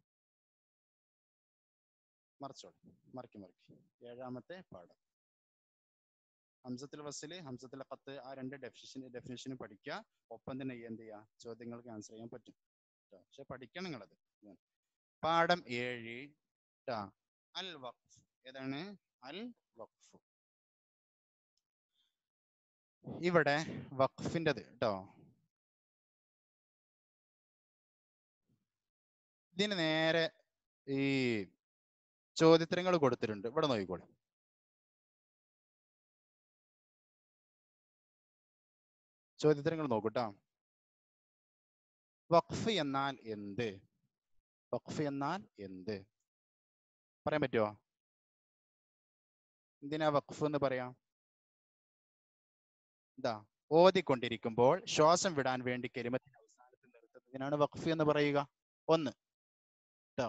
മറിച്ചോളൂ മറക്കി മറക്കി ഏഴാമത്തെ പാഠം ഹംസത്തിൽ വസ്സില് ഹംസത്തിൽ ഖത്ത് ആ രണ്ട് ഡെഫിനിഷൻ ഡെഫിനിഷനും പഠിക്കുക ഒപ്പം തന്നെ എന്ത് ചെയ്യുക ചോദ്യങ്ങൾക്ക് ആൻസർ ചെയ്യാൻ പറ്റും ട്ടോ. പക്ഷെ പഠിക്കണം നിങ്ങളത് ഉം. പാഠം ഏഴ് ട്ടാ. അൽ വഖഫ് ഏതാണ് അൽ വഖഫ് ഇവിടെ വഖഫിൻ്റെത് കേട്ടോ ഇതിന് നേരെ ഈ ചോദ്യത്തരങ്ങൾ കൊടുത്തിട്ടുണ്ട് ഇവിടെ നോക്കിക്കോളൂ ചോദ്യത്തരങ്ങൾ നോക്കൂട്ടോ വഖഫ് എന്നാൽ എന്ത് വഖഫ് എന്നാൽ എന്ത് പറയാൻ പറ്റുമോ എന്തിനാ വഖഫ് എന്ന് പറയാം എന്താ ഓതിക്കൊണ്ടിരിക്കുമ്പോൾ ശ്വാസം വിടാൻ വേണ്ടി കെലിമത്തിന്റെ അവസാനത്തിൽ നിർത്തുന്നതിനാണ് വഖഫ് എന്ന് പറയുക ഒന്ന് ട്ടോ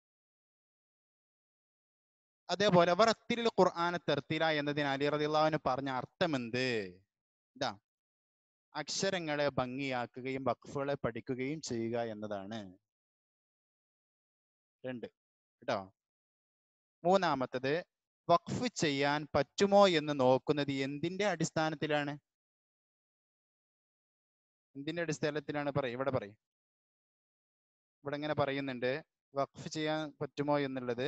അതേപോലെ വറത്തിരിൽ ഖുർആന തെർത്തില എന്നതിന് അലി റളിയല്ലാഹുവിന് പറഞ്ഞ അർത്ഥം എന്ത് ഇതാ അക്ഷരങ്ങളെ ഭംഗിയാക്കുകയും വഖഫുകളെ പഠിക്കുകയും ചെയ്യുക എന്നതാണ് രണ്ട് കേട്ടോ മൂന്നാമത്തത് വഖഫ് ചെയ്യാൻ പറ്റുമോ എന്ന് നോക്കുന്നത് എന്തിന്റെ അടിസ്ഥാനത്തിലാണ് എന്തിന്റെ അടിസ്ഥാനത്തിലാണ് പറയും ഇവിടെ പറയും ഇവിടെ ഇങ്ങനെ പറയുന്നുണ്ട് വഖഫ് ചെയ്യാൻ പറ്റുമോ എന്നുള്ളത്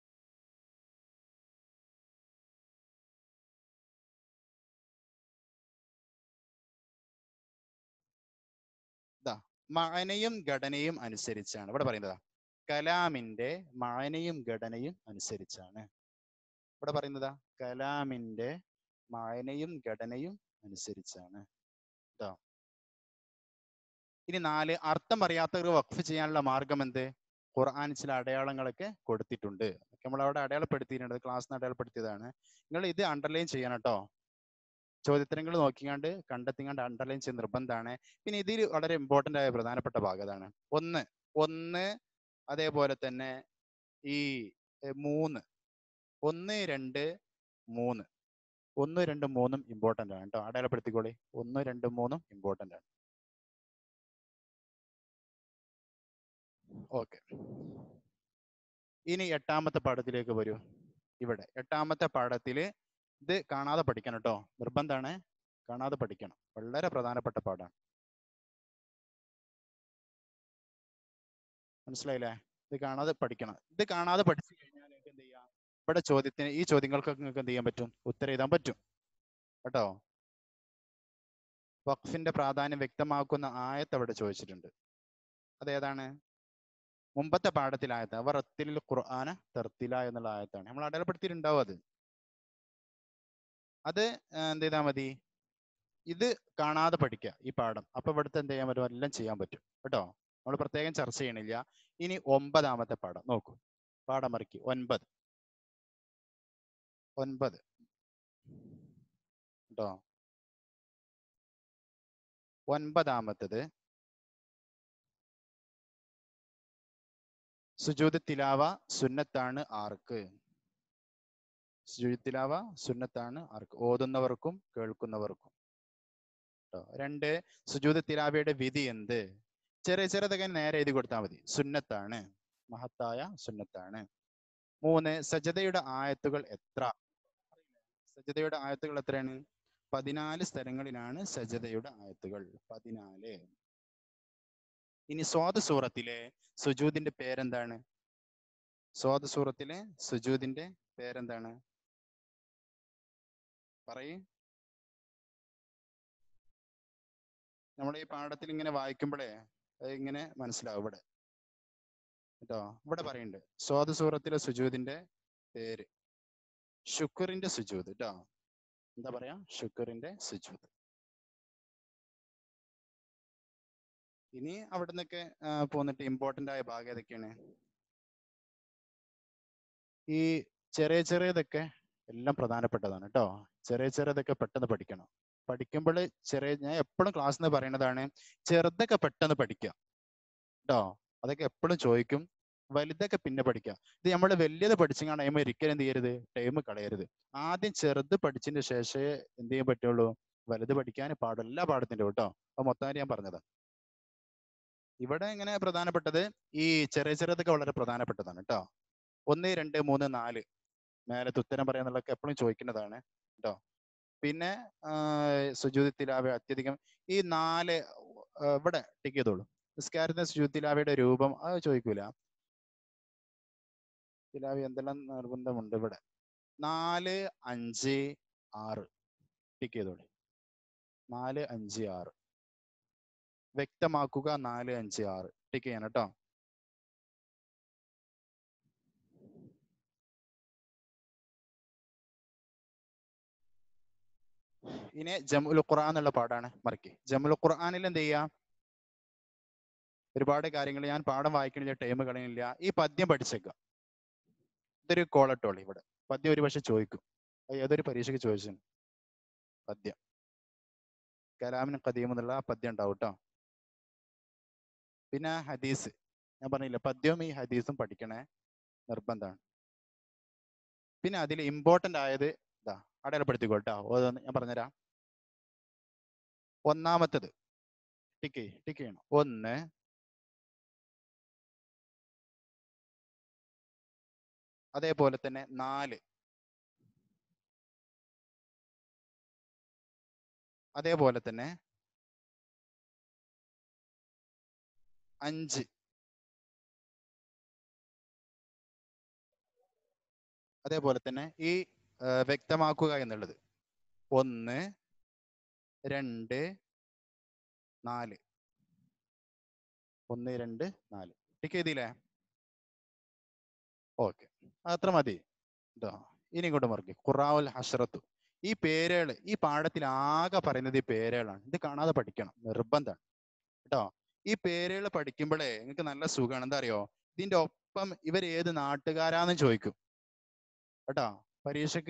ദാ മഅനയും ഘടനയും അനുസരിച്ചാണ് ഇവിടെ പറയുന്നതാ കലാമിന്റെ മഅനയും ഘടനയും അനുസരിച്ചാണ് ഇവിടെ പറയുന്നതാ കലാമിന്റെ മഅനയും ഘടനയും അനുസരിച്ചാണ് ട്ടോ ഇനി നാല് അർത്ഥം അറിയാത്തവർ വഖഫ് ചെയ്യാനുള്ള മാർഗം എന്ത് ഖുർആൻ ചില അടയാളങ്ങളൊക്കെ കൊടുത്തിട്ടുണ്ട് നമ്മൾ അവിടെ അടയാളപ്പെടുത്തിയിട്ടുണ്ട് ക്ലാസ്സിന് അടയാളപ്പെടുത്തിയതാണ് നിങ്ങൾ ഇത് അണ്ടർലൈൻ ചെയ്യണം കേട്ടോ ചോദ്യത്തരങ്ങൾ നോക്കിക്കാണ്ട് കണ്ടെത്തിക്കാണ്ട് അണ്ടർലൈൻ ചെയ്യുന്ന നിർബന്ധമാണ് പിന്നെ ഇതിൽ വളരെ ഇമ്പോർട്ടന്റ് ആയ പ്രധാനപ്പെട്ട ഭാഗം അതാണ് ഒന്ന് ഒന്ന് അതേപോലെ തന്നെ ഈ എ, മൂന്ന് ഒന്ന് രണ്ട് മൂന്ന് ഒന്ന് രണ്ട് മൂന്നും ഇമ്പോർട്ടന്റ് ആണ് കേട്ടോ അടയാളപ്പെടുത്തിക്കോളി ഒന്ന് രണ്ട് മൂന്നും ഇമ്പോർട്ടന്റ് ആണ് ഓക്കെ ഇനി എട്ടാമത്തെ പാഠത്തിലേക്ക് വരൂ ഇവിടെ എട്ടാമത്തെ പാഠത്തില് ഇത് കാണാതെ പഠിക്കണം കേട്ടോ നിർബന്ധമാണ് കാണാതെ പഠിക്കണം വളരെ പ്രധാനപ്പെട്ട പാഠമാണ് മനസ്സിലായില്ലേ ഇത് കാണാതെ പഠിക്കണം ഇത് കാണാതെ പഠിച്ചു കഴിഞ്ഞാൽ നിങ്ങൾക്ക് എന്ത് ചെയ്യാം ഇവിടെ ചോദ്യത്തിന് ഈ ചോദ്യങ്ങൾക്കൊക്കെ നിങ്ങൾക്ക് എന്ത് ചെയ്യാൻ പറ്റും ഉത്തരം എഴുതാൻ പറ്റും കേട്ടോ വഖഫിന്റെ പ്രാധാന്യം വ്യക്തമാക്കുന്ന ആയത്ത് അവിടെ ചോദിച്ചിട്ടുണ്ട് അതേതാണ് മുമ്പത്തെ പാഠത്തിലായത്ത് അവർ റത്തിൽ ഖുർആന തെർത്തില എന്നുള്ള ആയത്താണ് നമ്മൾ അടയാളപ്പെടുത്തിയിട്ടുണ്ടാവും അത് അത് ആ, എന്ത് ചെയ്താൽ മതി ഇത് കാണാതെ പഠിക്കുക ഈ പാഠം അപ്പൊ ഇവിടുത്തെ എന്ത് ചെയ്യാൻ പറ്റും എല്ലാം ചെയ്യാൻ പറ്റും കേട്ടോ നമ്മൾ പ്രത്യേകം ചർച്ച ചെയ്യണില്ല ഇനി ഒമ്പതാമത്തെ പാഠം നോക്കൂ പാഠം മറിക്ക് ഒൻപത് ഒൻപത് കേട്ടോ ഒൻപതാമത്തത് സുജൂദ് തിലാവ സുന്നത്താണ് ആർക്ക് സുജൂദ് തിലാവ സുന്നത്താണ് ആർക്ക് ഓതുന്നവർക്കും കേൾക്കുന്നവർക്കും ട്ടോ. രണ്ട് സുജൂദ് തിലാവയുടെ വിധി എന്ത് ചെറിയ ചെറുതൊക്കെ നേരെ എഴുതി കൊടുത്താൽ മതി സുന്നത്താണ് മഹത്തായ സുന്നത്താണ് മൂന്ന് സജതയുടെ ആയത്തുകൾ എത്ര സജതയുടെ ആയത്തുകൾ എത്രയാണ് പതിനാല് സ്ഥലങ്ങളിലാണ് സജതയുടെ ആയത്തുകൾ പതിനാല് ഇനി സ്വാദ് സൂറത്തിലെ സുജൂദിന്റെ പേരെന്താണ് സ്വാദ് സൂറത്തിലെ സുജൂദിന്റെ പേരെന്താണ് പറയ് നമ്മൾ ഈ പാഠത്തിൽ ഇങ്ങനെ വായിക്കുമ്പോഴേ അത് ഇങ്ങനെ മനസ്സിലാവും ഇവിടെ കേട്ടോ ഇവിടെ പറയുന്നുണ്ട് സ്വാദ് സൂറത്തിലെ സുജൂദിന്റെ പേര് ശുക്റിന്റെ സുജൂദ് കേട്ടോ എന്താ പറയാ ശുക്റിന്റെ സുജൂദ് ഇനി അവിടെ നിന്നൊക്കെ പോന്നിട്ട് ഇമ്പോർട്ടന്റ് ആയ ഭാഗം ഏതൊക്കെയാണ് ഈ ചെറിയ ചെറിയതൊക്കെ എല്ലാം പ്രധാനപ്പെട്ടതാണ് കേട്ടോ ചെറിയ ചെറിയതൊക്കെ പെട്ടെന്ന് പഠിക്കണം പഠിക്കുമ്പോൾ ചെറിയ ഞാൻ എപ്പോഴും ക്ലാസ് എന്ന് പറയുന്നതാണ് ചെറുതൊക്കെ പെട്ടെന്ന് പഠിക്കുക കേട്ടോ അതൊക്കെ എപ്പോഴും ചോദിക്കും വലുതൊക്കെ പിന്നെ പഠിക്കുക ഇത് നമ്മൾ വലിയത് പഠിച്ചങ്ങാണ് ടൈം ഒരിക്കലും എന്ത് ചെയ്യരുത് ടൈം കളയരുത് ആദ്യം ചെറുത് പഠിച്ചതിന് ശേഷമേ എന്ത് ചെയ്യാൻ പറ്റുള്ളൂ വലുത് പഠിക്കാൻ പാടും എല്ലാ പാടത്തിന്റെ കേട്ടോ അപ്പൊ മൊത്തം ഞാൻ പറഞ്ഞത് ഇവിടെ ഇങ്ങനെ പ്രധാനപ്പെട്ടത് ഈ ചെറിയ ചെറിയതൊക്കെ വളരെ പ്രധാനപ്പെട്ടതാണ് കേട്ടോ ഒന്ന് രണ്ട് മൂന്ന് നാല് മേലത്തെ ഉത്തരം പറയാന്നുള്ളതൊക്കെ എപ്പോഴും ചോദിക്കുന്നതാണ് കേട്ടോ പിന്നെ സുജൂതി തിലാവ അത്യധികം ഈ നാല് ആ, ഇവിടെ ടിക്ക് ചെയ്തോളൂ നിസ്കാരത്തിന് സുജൂതി തിലാവയുടെ രൂപം അത് ചോദിക്കൂല തിലാവി എന്തെല്ലാം നിർബന്ധമുണ്ട് ഇവിടെ നാല് അഞ്ച് ആറ് ടിക്ക് ചെയ്തോളൂ നാല് അഞ്ച് ആറ് വ്യക്തമാക്കുക നാല് അഞ്ച് ആറ് ടിക്ക് ചെയ്യണം കേട്ടോ ഇനി ജമുൽ ഖുർആൻ എന്നുള്ള പാടാണ് മറക്കി ജമുൽ ഖുർആനിൽ എന്ത് ചെയ്യാ ഒരുപാട് കാര്യങ്ങൾ ഞാൻ പാഠം വായിക്കണില്ല ടൈം കളയുന്നില്ല ഈ പദ്യം പഠിച്ചേക്കുക ഇതൊരു കോളട്ടോളി ഇവിടെ പദ്യം ഒരു പക്ഷെ ചോദിക്കും അത് ഏതൊരു പരീക്ഷയ്ക്ക് ചോദിച്ചു പദ്യം കലാമിന് കദീം എന്നുള്ള ആ പദ്യം ഉണ്ടാവും കേട്ടോ പിന്നെ ഹദീസ് ഞാൻ പറഞ്ഞില്ല പദ്യവും ഈ ഹദീസും പഠിക്കണേ നിർബന്ധമാണ് പിന്നെ അതിൽ ഇമ്പോർട്ടന്റ് ആയത് ഇതാ അടയാളപ്പെടുത്തിക്കോട്ടോ ഓരോന്ന് ഞാൻ പറഞ്ഞുതരാം ഒന്നാമത്തത് ടിക്ക് ടിക്ക് ചെയ്യണം ഒന്ന് അതേപോലെ തന്നെ നാല് അതേപോലെ തന്നെ അഞ്ച് അതേപോലെ തന്നെ ഈ ആ, വ്യക്തമാക്കുക എന്നുള്ളത് ഒന്ന് രണ്ട് നാല് ഒന്ന് രണ്ട് നാല് ടിക്ക് ചെയ്തില്ലേ ഓക്കെ അത്ര മതി കേട്ടോ ഇനി ഇങ്ങോട്ട് മറക്കി ഖുറാവുൽ ഹഷറത്തു ഈ പേരുകൾ ഈ പാഠത്തിൽ ആകെ പറയുന്നത് ഈ പേരുകളാണ് ഇത് കാണാതെ പഠിക്കണം നിർബന്ധമാണ് കേട്ടോ ഈ പേരുകൾ പഠിക്കുമ്പോഴേ നിങ്ങൾക്ക് നല്ല സുഖമാണ് എന്താ അറിയോ ഇതിന്റെ ഒപ്പം ഇവർ ഏത് നാട്ടുകാരാന്ന് ചോദിക്കും കേട്ടോ പരീക്ഷക്ക്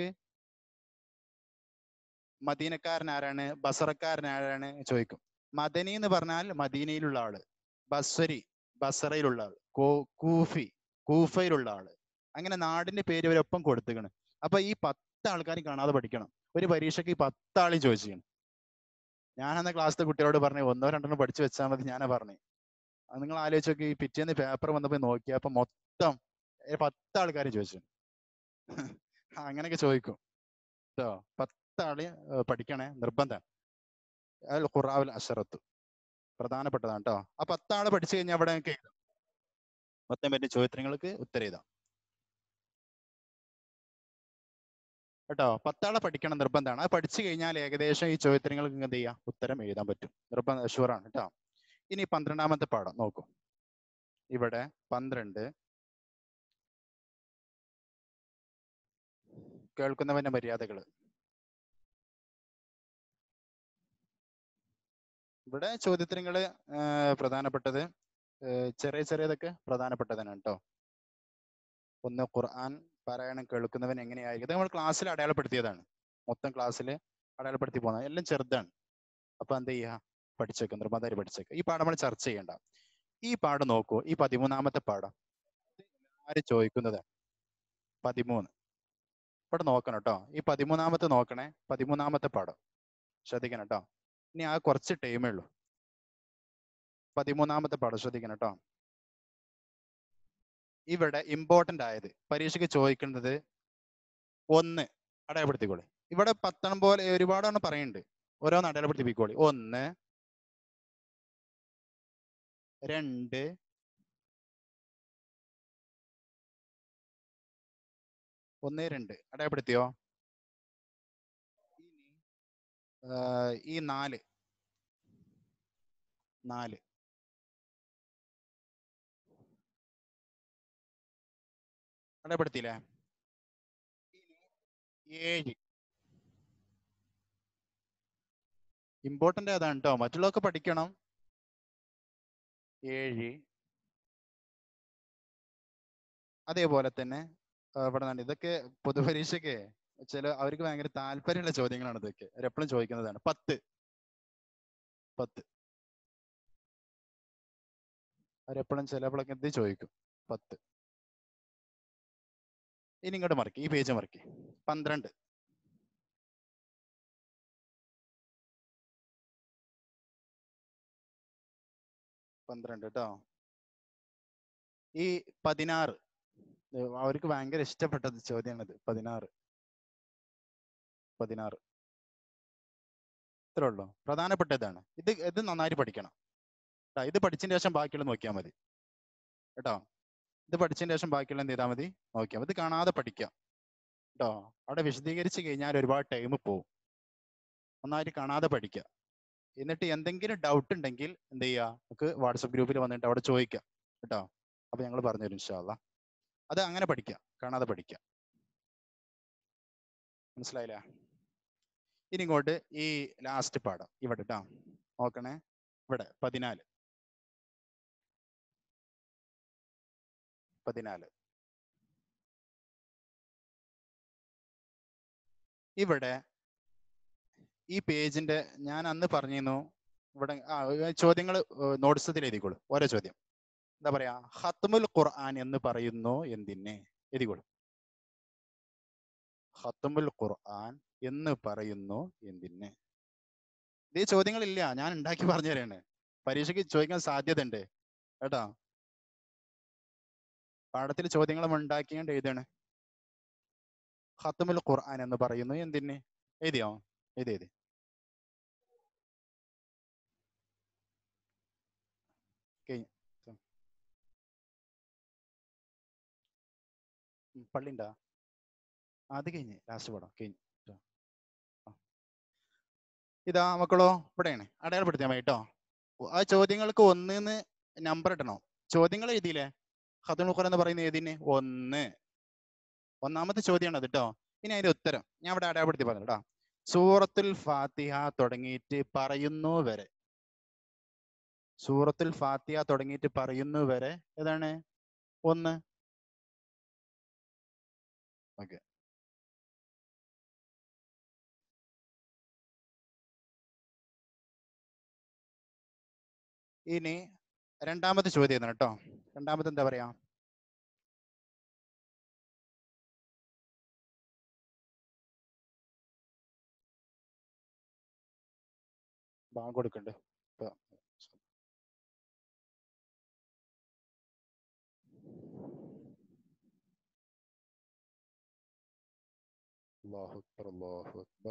മദീനക്കാരൻ ആരാണ് ബസറക്കാരൻ ആരാണ് ചോദിക്കും മദനി എന്ന് പറഞ്ഞാൽ മദീനയിലുള്ള ആള് ബസ്വരി ബസറയിലുള്ള ആള് കോ- കൂഫി കൂഫയിലുള്ള ആള് അങ്ങനെ നാടിന്റെ പേര് ഇവരൊപ്പം കൊടുത്തുകണ് അപ്പൊ ഈ പത്ത് ആൾക്കാരും കാണാതെ പഠിക്കണം ഒരു പരീക്ഷയ്ക്ക് ഈ പത്താളും ചോദിച്ചിരിക്കണം ഞാൻ അന്ന് ക്ലാസ്സിലെ കുട്ടികളോട് പറഞ്ഞു ഒന്നോ രണ്ടെണ്ണം പഠിച്ചു വെച്ചാൽ മതി ഞാനാ പറഞ്ഞു അത് നിങ്ങൾ ആലോചിച്ച് നോക്കി ഈ പിറ്റേന്ന് പേപ്പർ വന്നപ്പോ നോക്കിയപ്പോ മൊത്തം ഏ, പത്ത് ആൾക്കാരും ചോദിച്ചു അങ്ങനെയൊക്കെ ചോദിക്കും കേട്ടോ പത്താള് ഏർ പഠിക്കണേ നിർബന്ധം അൽ ഖുറാവുൽ അഷറത്ത് പ്രധാനപ്പെട്ടതാണ് കേട്ടോ ആ പത്താള് പഠിച്ചു കഴിഞ്ഞാൽ അവിടെ നിങ്ങൾക്ക് എഴുതാം മൊത്തം പറ്റിയ ചോദ്യങ്ങൾക്ക് ഉത്തരം എഴുതാം കേട്ടോ പത്താളെ പഠിക്കണം നിർബന്ധമാണ് അത് പഠിച്ചു കഴിഞ്ഞാൽ ഏകദേശം ഈ ചോദ്യങ്ങൾക്ക് എന്ത് ചെയ്യാം ഉത്തരം എഴുതാൻ പറ്റും നിർബന്ധ ഷുവറാണ് കേട്ടോ ഇനി പന്ത്രണ്ടാമത്തെ പാഠം നോക്കൂ ഇവിടെ പന്ത്രണ്ട് കേൾക്കുന്നവന്റെ മര്യാദകൾ ഇവിടെ ചോദ്യത്തിനങ്ങള് പ്രധാനപ്പെട്ടത് ഏർ ചെറിയ ചെറിയതൊക്കെ പ്രധാനപ്പെട്ടതാണ് കേട്ടോ ഒന്ന് ഖുർആൻ പാരായണം കേൾക്കുന്നവൻ എങ്ങനെയായിരിക്കും ഇത് നമ്മൾ ക്ലാസ്സിൽ അടയാളപ്പെടുത്തിയതാണ് മൊത്തം ക്ലാസ്സിൽ അടയാളപ്പെടുത്തി പോകുന്നത് എല്ലാം ചെറുതാണ് അപ്പൊ എന്ത് ചെയ്യുക പഠിച്ചേക്കും നിർബന്ധമായിട്ട് പഠിച്ചേക്കും ഈ പാഠം നമ്മൾ ചർച്ച ചെയ്യണ്ട ഈ പാഠം നോക്കൂ ഈ പതിമൂന്നാമത്തെ പാഠം ആര് ചോദിക്കുന്നത് പതിമൂന്ന് ഇവിടെ നോക്കണം കേട്ടോ ഈ പതിമൂന്നാമത്തെ നോക്കണേ പതിമൂന്നാമത്തെ പാഠം ശ്രദ്ധിക്കണം കേട്ടോ ഇനി ആ കുറച്ച് ടൈമേ ഉള്ളൂ പതിമൂന്നാമത്തെ പാഠം ശ്രദ്ധിക്കണം കേട്ടോ ഇവിടെ ഇമ്പോർട്ടന്റ് ആയത് പരീക്ഷയ്ക്ക് ചോദിക്കുന്നത് ഒന്ന് അടയാളപ്പെടുത്തിക്കോളി ഇവിടെ പത്തെണ്ണം പോലെ ഒരുപാടെണ്ണം പറയുന്നുണ്ട് ഓരോന്ന് അടയാളപ്പെടുത്തിപ്പിക്കോളി ഒന്ന് രണ്ട് ഒന്ന് രണ്ട് അടയാളപ്പെടുത്തിയോ ഇനി ആഹ് ഈ നാല് നാല് അടയാളപ്പെടുത്തിയില്ലേ ഇനി ഏഴ് ഇമ്പോർട്ടന്റ് അതാണ് കേട്ടോ മറ്റുള്ളതൊക്കെ പഠിക്കണം ഏഴ് അതേപോലെ തന്നെ ആ, ഇവിടെ നിന്നാണ് ഇതൊക്കെ പൊതുപരീക്ഷയ്ക്ക് ചില അവർക്ക് ഭയങ്കര താല്പര്യമുള്ള ചോദ്യങ്ങളാണ് ഇതൊക്കെ അവരെപ്പോഴും ചോദിക്കുന്നതാണ് പത്ത് പത്ത് അവരെപ്പോഴും ചിലപ്പോഴൊക്കെ എന്ത് ചോദിക്കും പത്ത് ഇനി ഇങ്ങോട്ട് മറക്കി ഈ പേജ് മറക്കി പന്ത്രണ്ട് പന്ത്രണ്ട് കേട്ടോ ഈ പതിനാറ് ഇത് അവർക്ക് ഭയങ്കര ഇഷ്ടപ്പെട്ട ചോദ്യമാണിത് പതിനാറ് പതിനാറ് ഇത്രേ ഉള്ളൂ പ്രധാനപ്പെട്ടതാണ് ഇത് ഇത് നന്നായിട്ട് പഠിക്കണം ട്ടാ, ഇത് പഠിച്ചതിന് ശേഷം ബാക്കിയുള്ള നോക്കിയാൽ മതി കേട്ടോ ഇത് പഠിച്ചതിന് ശേഷം ബാക്കിയുള്ള എന്ത് ചെയ്താൽ മതി നോക്കിയാൽ മതി ഇത് കാണാതെ പഠിക്കാം കേട്ടോ അവിടെ വിശദീകരിച്ച് കഴിഞ്ഞാൽ ഒരുപാട് ടൈം പോവും നന്നായിട്ട് കാണാതെ പഠിക്കുക എന്നിട്ട് എന്തെങ്കിലും ഡൗട്ട് ഉണ്ടെങ്കിൽ എന്ത് ചെയ്യുക നമുക്ക് വാട്സപ്പ് ഗ്രൂപ്പിൽ വന്നിട്ട് അവിടെ ചോദിക്കാം കേട്ടോ അപ്പൊ ഞങ്ങൾ പറഞ്ഞുതരും ഇൻഷാല്ല അത് അങ്ങനെ പഠിക്കാം കാണാതെ പഠിക്കാം മനസ്സിലായില്ലേ ഇനി ഇങ്ങോട്ട് ഈ ലാസ്റ്റ് പാഠം ഇവിടെ ട്ടോ നോക്കണേ ഇവിടെ പതിനാല് പതിനാല് ഇവിടെ ഈ പേജിന്റെ ഞാൻ അന്ന് പറഞ്ഞിരുന്നു ഇവിടെ ആ ചോദ്യങ്ങൾ നോട്ട്സത്തിൽ എഴുതിക്കോളൂ ഓരോ ചോദ്യം എന്താ പറയാ ഹത്മുൽ ഖുർആൻ എന്ന് പറയുന്നു എന്തിനെ എഴുതിക്കോളൂ ഹത്മുൽ ഖുർആൻ എന്ന് പറയുന്നു എന്തിനെ ഇത് ഈ ചോദ്യങ്ങളില്ല ഞാൻ ഉണ്ടാക്കി പറഞ്ഞു തരാണ് പരീക്ഷയ്ക്ക് ചോദിക്കാൻ സാധ്യത ഉണ്ട് കേട്ടോ പാഠത്തിൽ ചോദ്യങ്ങൾ ഉണ്ടാക്കിയാണ്ട് എഴുതാണ് ഹത്തുമുൽ ഖുർആൻ എന്ന് പറയുന്നു എന്തിന് എഴുതിയോ എഴുതി എഴുതി കഴിഞ്ഞു ഉം. ഉം, പള്ളിണ്ടാ ആ, അത് കഴിഞ്ഞ് ലാസ്റ്റ് പടം കഴിഞ്ഞു ട്ടോ. ആ. ഇതാ മക്കളോ ഇവിടെയാണ് അടയാളപ്പെടുത്തിയാൽ മതി കേട്ടോ ആ ചോദ്യങ്ങൾക്ക് ഒന്നിന്ന് നമ്പർ ഇടണം ചോദ്യങ്ങൾ എഴുതിയില്ലേ ഹത്തുൽ ഖുർആൻ എന്ന് പറയുന്ന ഏതിന് ഒന്ന് ഒന്നാമത്തെ ചോദ്യമാണ് അത് കേട്ടോ ഇനി അതിന്റെ ഉത്തരം ഞാൻ ഇവിടെ അടയാളപ്പെടുത്തി പറഞ്ഞു കേട്ടോ സൂറത്തുൽ ഫാത്തിഹ തുടങ്ങിയിട്ട് പറയുന്നു വരെ സൂറത്തുൽ ഫാത്തിഹ തുടങ്ങിയിട്ട് പറയുന്നു വരെ ഏതാണ് ഒന്ന് ഓക്കെ ഇനി രണ്ടാമത്തെ ചോദ്യം ആണ് കേട്ടോ രണ്ടാമത്തെ എന്താ പറയാ ബാങ്ക് കൊടുക്കണ്ട് ഇപ്പൊ അല്ലാഹു അക്ബർ അല്ലാഹു അക്ബർ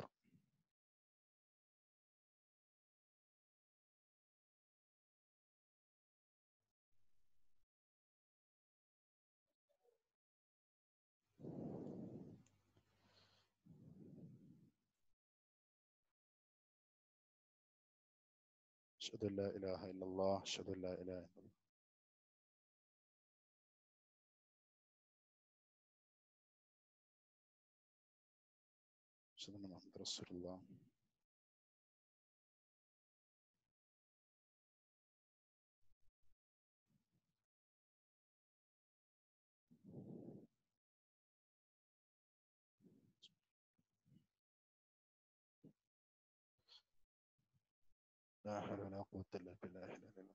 أشهد أن لا إله إلا الله أشهد أن لا إله إلا الله أشهد أن محمد رسول الله لا حول ولا قوة إلا بالله العلي العظيم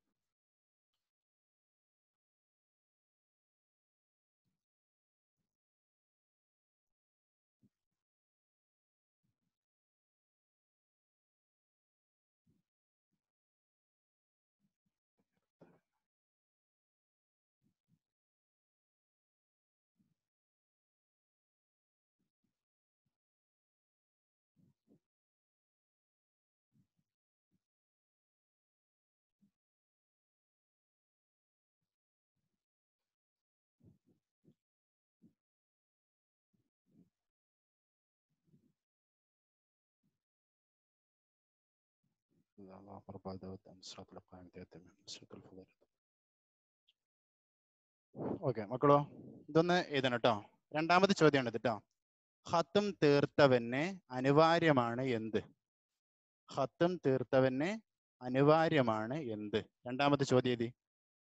الله رب داود صراط القائم تيتم صراط الفضل ഓക്കെ മക്കളോ ഇതൊന്ന് എഴുതണം കേട്ടോ രണ്ടാമത്തെ ചോദ്യമാണ് ഇത് കേട്ടോ ഹത്തും തീർത്തവന് അനിവാര്യമാണ് എന്ത് ഹത്തും തീർത്തവന് അനിവാര്യമാണ് എന്ത് രണ്ടാമത്തെ ചോദ്യം എഴുതി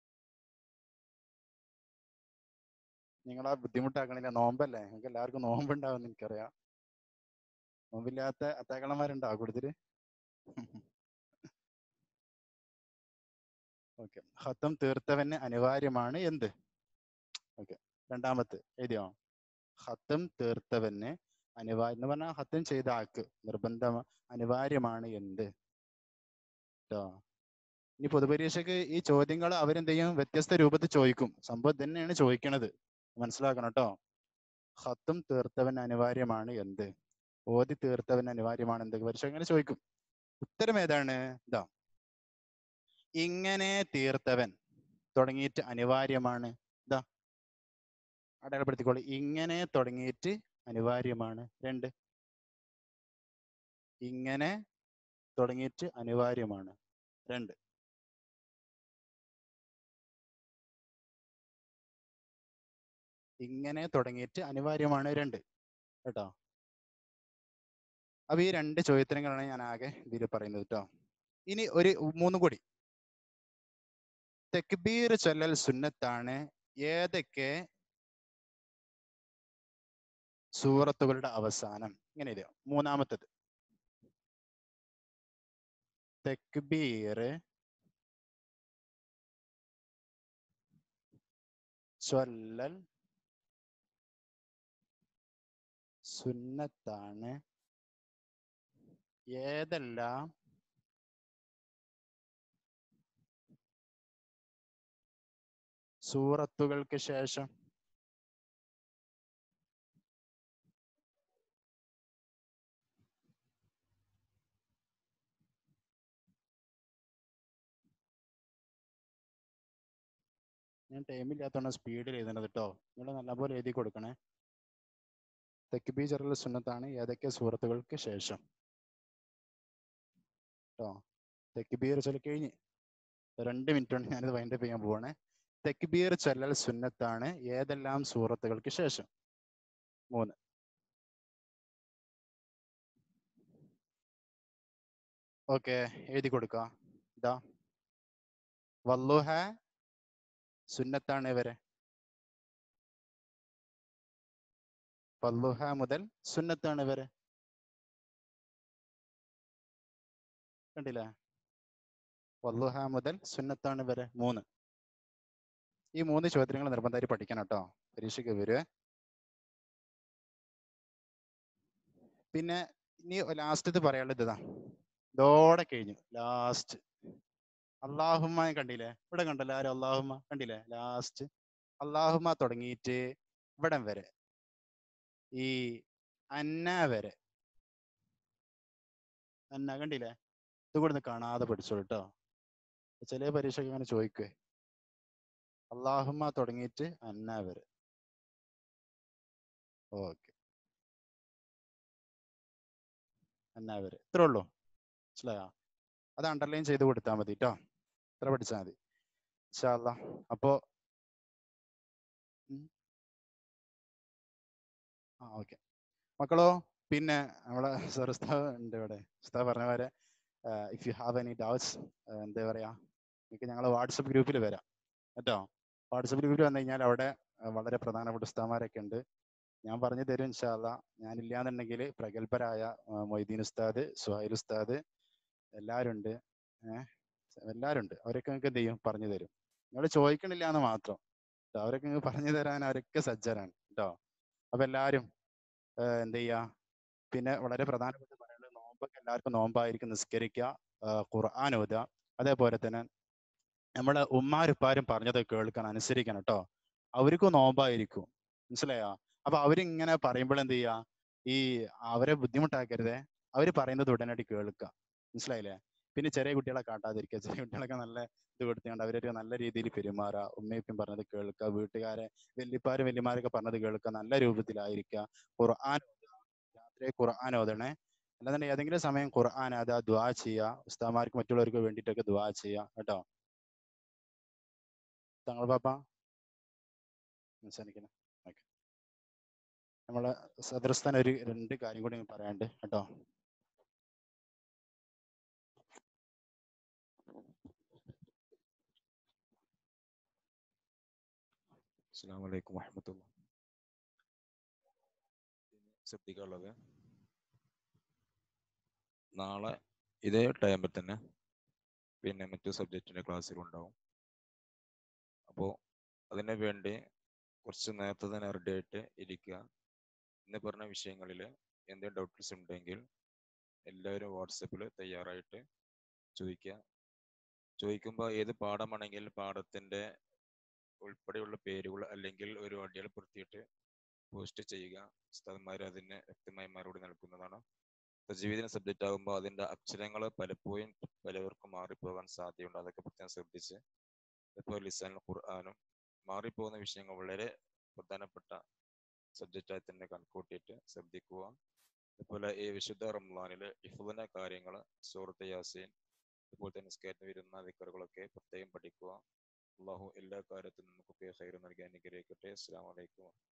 നിങ്ങളാ ബുദ്ധിമുട്ടാക്കണില്ല നോമ്പല്ലേ നിങ്ങൾക്ക് എല്ലാവർക്കും നോമ്പുണ്ടാവും എനിക്കറിയാം നോമ്പില്ലാത്ത അത്താക്കളന്മാരുണ്ടോ കൂടുതല് ഓക്കെ ഹത്തം തീർത്തവന് അനിവാര്യമാണ് എന്ത് ഓക്കെ രണ്ടാമത്തെ എഴുതിയോ ഹത്തം തീർത്തവന് അനിവാര്യം എന്ന് പറഞ്ഞാൽ ഹത്തം ചെയ്ത ആൾക്ക് നിർബന്ധം അനിവാര്യമാണ് എന്ത് കേട്ടോ ഇനി പൊതുപരീക്ഷയ്ക്ക് ഈ ചോദ്യങ്ങൾ അവരെന്ത് ചെയ്യും വ്യത്യസ്ത രൂപത്തിൽ ചോദിക്കും സംഭവം തന്നെയാണ് ചോദിക്കണത് മനസ്സിലാക്കണം കേട്ടോ ഹത്തും തീർത്തവൻ അനിവാര്യമാണ് എന്ത് ഓതി തീർത്തവൻ അനിവാര്യമാണ് എന്ത് പരീക്ഷ അങ്ങനെ ചോദിക്കും ഉത്തരം ഏതാണ് ഇതാ ഇങ്ങനെ തീർത്തവൻ തുടങ്ങിയിട്ട് അനിവാര്യമാണ് ഇതാ അടയാളപ്പെടുത്തിക്കോളൂ ഇങ്ങനെ തുടങ്ങിയിട്ട് അനിവാര്യമാണ് രണ്ട് ഇങ്ങനെ തുടങ്ങിയിട്ട് അനിവാര്യമാണ് രണ്ട് ഇങ്ങനെ തുടങ്ങിയിട്ട് അനിവാര്യമാണ് രണ്ട് കേട്ടോ അപ്പൊ ഈ രണ്ട് ചോദ്യത്തിനങ്ങളാണ് ഞാൻ ആകെ ഇതിൽ പറയുന്നത് കേട്ടോ ഇനി ഒരു മൂന്നും കൂടി തെക്ബീർ ചൊല്ലൽ സുന്നത്താണ് ഏതൊക്കെ സൂറത്തുകളുടെ അവസാനം ഇങ്ങനെ എഴുതുക മൂന്നാമത്തത് തെക്ബീർ ചൊല്ലൽ സുന്നത്താണ് ഏതെല്ലാം സൂറത്തുകൾക്ക് ശേഷം ഞാൻ ടൈമില്ലാത്തതുകൊണ്ട് സ്പീഡിൽ എഴുതണത് കേട്ടോ നിങ്ങൾ നല്ലപോലെ എഴുതി കൊടുക്കണേ തെക്കുബി ചെറുള്ള സുന്നത്താണ് ഏതൊക്കെ സൂറത്തുകൾക്ക് ശേഷം കേട്ടോ തെക്കുബീർ ചൊല്ലി കഴിഞ്ഞ് രണ്ട് മിനിറ്റ് കൊണ്ട് ഞാനിത് വൈൻഡപ്പ് ചെയ്യാൻ പോവാണ് തെക്കുബീർ ചൊല്ലൽ സുന്നത്താണ് ഏതെല്ലാം സൂറത്തുകൾക്ക് ശേഷം മൂന്ന് ഓക്കെ എഴുതി കൊടുക്കുക ഇതാ വല്ലുഹ സുന്നത്താണ് ഇവരെ വല്ലുഹ മുതൽ സുന്നത്താണ് ഇവരെ കണ്ടില്ലേ വല്ലുഹ മുതൽ സുന്നത്താണ് ഇവരെ മൂന്ന് ഈ മൂന്ന് ചോദ്യങ്ങൾ നിർബന്ധമായി പഠിക്കണം കേട്ടോ പരീക്ഷയ്ക്ക് വരുവേ പിന്നെ ഇനി ലാസ്റ്റ് ഇത് പറയാനുള്ളത് ഇതാ ഇതോടെ കഴിഞ്ഞു ലാസ്റ്റ് അള്ളാഹുമ്മ കണ്ടില്ലേ ഇവിടെ കണ്ടല്ലോ ആരും അള്ളാഹുമ്മ കണ്ടില്ലേ ലാസ്റ്റ് അള്ളാഹുമ്മ തുടങ്ങിയിട്ട് ഇവിടം വരെ ഈ അന്ന വരെ അന്ന കണ്ടില്ലേ ഇത് കൂടെ ഒന്ന് കാണാതെ പഠിച്ചോളൂ കേട്ടോ ചില പരീക്ഷയ്ക്ക് ഇങ്ങനെ ചോദിക്കുവേ അള്ളാഹുമ്മ തുടങ്ങിയിട്ട് അന്ന വരെ ഓക്കെ അന്ന വരെ ഇത്രേ ഉള്ളൂ മനസ്സിലായോ അത് അണ്ടർലൈൻ ചെയ്ത് കൊടുത്താൽ മതി കേട്ടോ ഇത്ര പഠിച്ചാൽ മതി ഇൻഷാല്ല അപ്പോ ഉം. ആ ഓക്കെ മക്കളോ പിന്നെ നമ്മളെ സർ ഉസ്താവ് ഉണ്ട് ഇവിടെ ഉസ്താവ് പറഞ്ഞ പോലെ if you have any doubts എന്താ പറയാ നിങ്ങൾക്ക് ഞങ്ങൾ വാട്സപ്പ് ഗ്രൂപ്പിൽ വരാം കേട്ടോ വാട്സപ്പ് ഗ്രൂപ്പിൽ വന്നു കഴിഞ്ഞാൽ അവിടെ ആ, വളരെ പ്രധാനപ്പെട്ട ഉസ്താമാരൊക്കെ ഉണ്ട് ഞാൻ പറഞ്ഞു തരും ഇൻഷാല്ല ഞാനില്ലാന്നുണ്ടെങ്കിൽ പ്രഗത്ഭരായ ആ, മൊയ്തീൻ ഉസ്താദ് സുഹൈൽ ഉസ്താദ് എല്ലാവരും ഉണ്ട് ഏഹ് എല്ലാവരും ഉണ്ട് അവരൊക്കെ നിങ്ങൾക്ക് എന്ത് ചെയ്യും പറഞ്ഞു തരും നിങ്ങൾ ചോദിക്കണില്ല എന്ന് മാത്രം ട്ടോ. അവരൊക്കെ നിങ്ങൾക്ക് പറഞ്ഞു തരാൻ അവരൊക്കെ സജ്ജരാണ് കേട്ടോ അപ്പൊ എല്ലാവരും ഏഹ് എന്ത് ചെയ്യാ പിന്നെ വളരെ പ്രധാനപ്പെട്ട പറയുന്നത് നോമ്പൊക്കെ എല്ലാവർക്കും നോമ്പായിരിക്കും നിസ്കരിക്കുക ആഹ് ഖുർആൻ ഓതുക അതേപോലെ തന്നെ നമ്മളെ ഉമ്മാരുപ്പാരും പറഞ്ഞത് കേൾക്കണം അനുസരിക്കണം കേട്ടോ അവർക്കും നോമ്പായിരിക്കും മനസ്സിലായോ അപ്പൊ അവരിങ്ങനെ പറയുമ്പോൾ എന്ത് ചെയ്യാ ഈ അവരെ ബുദ്ധിമുട്ടാക്കരുതേ അവര് പറയുന്നത് ഉടനടി കേൾക്കുക മനസ്സിലായില്ലേ പിന്നെ ചെറിയ കുട്ടികളെ കാട്ടാതിരിക്കുക ചെറിയ കുട്ടികളൊക്കെ നല്ല ഇത് കൊടുത്തുകൊണ്ട് അവരൊരു നല്ല രീതിയിൽ പെരുമാറുക ഉമ്മയപ്പം പറഞ്ഞത് കേൾക്കുക വീട്ടുകാരെ വല്യപ്പാരും വല്യമാരൊക്കെ പറഞ്ഞത് കേൾക്കുക നല്ല രൂപത്തിലായിരിക്കുക ഖുർആൻ ഓതുക. രാത്രി ഖുർആൻ ഓതണേ അല്ലാന്നുണ്ടെങ്കിൽ ഏതെങ്കിലും സമയം ഖുർആൻ അതാ ദുആ ചെയ്യുക ഉസ്താമാർക്ക് മറ്റുള്ളവർക്ക് വേണ്ടിയിട്ടൊക്കെ ദുആ ചെയ്യുക കേട്ടോ തങ്ങൾ പാപ്പ സംസാരിക്കണം ഓക്കെ നമ്മളെ സദർസ്ഥാൻ ഒരു രണ്ട് കാര്യം കൂടി പറയാണ്ട് കേട്ടോ السلام عليكم ورحمة الله ശ്രദ്ധിക്കാനുള്ളത് നാളെ ഇതേ ടൈമിൽ തന്നെ പിന്നെ മറ്റു സബ്ജക്റ്റിന്റെ ക്ലാസ്സുകൾ ഉണ്ടാവും അപ്പോൾ അതിനു വേണ്ടി കുറച്ച് നേരത്തെ തന്നെ റെഡി ആയിട്ട് ഇരിക്കുക ഇന്ന് പറഞ്ഞ വിഷയങ്ങളിൽ എന്തെങ്കിലും ഡൗട്ട്സ് ഉണ്ടെങ്കിൽ എല്ലാവരും വാട്സപ്പിൽ തയ്യാറായിട്ട് ചോദിക്കുക ചോദിക്കുമ്പോൾ ഏത് പാഠമാണെങ്കിൽ പാഠത്തിന്റെ ഉൾപ്പെടെയുള്ള പേരുകൾ അല്ലെങ്കിൽ ഒരു അടിയളപ്പെടുത്തിയിട്ട് പോസ്റ്റ് ചെയ്യുക ഉസ്താദന്മാർ അതിന് വ്യക്തമായി മറുപടി നൽകുന്നതാണ് ജീവിതം സബ്ജക്റ്റ് ആകുമ്പോൾ അതിന്റെ അക്ഷരങ്ങൾ പലപ്പോഴും പലവർക്കും മാറിപ്പോകാൻ സാധ്യതയുണ്ട് അതൊക്കെ പ്രത്യേകം ശ്രദ്ധിച്ച് ഇപ്പോൾ ലിസാൻ ഖുർആാനും മാറിപ്പോകുന്ന വിഷയങ്ങൾ വളരെ പ്രധാനപ്പെട്ട സബ്ജക്റ്റായി തന്നെ കണക്കൂട്ടിയിട്ട് ശ്രദ്ധിക്കുക അതുപോലെ ഈ വിശുദ്ധ റംലാനിലെ ഇഫുദിന്റെ കാര്യങ്ങൾ സൂറത്ത് യാസീൻ അതുപോലെ തന്നെ സ്കേറ്റിന് വരുന്ന വിക്കറുകളൊക്കെ പ്രത്യേകം പഠിക്കുക അള്ളാഹു എല്ലാ കാര്യത്തിലും നമുക്കൊക്കെ ഹൈർ നൽകി അനുഗ്രഹിക്കട്ടെ അസ്സാം വലൈക്കും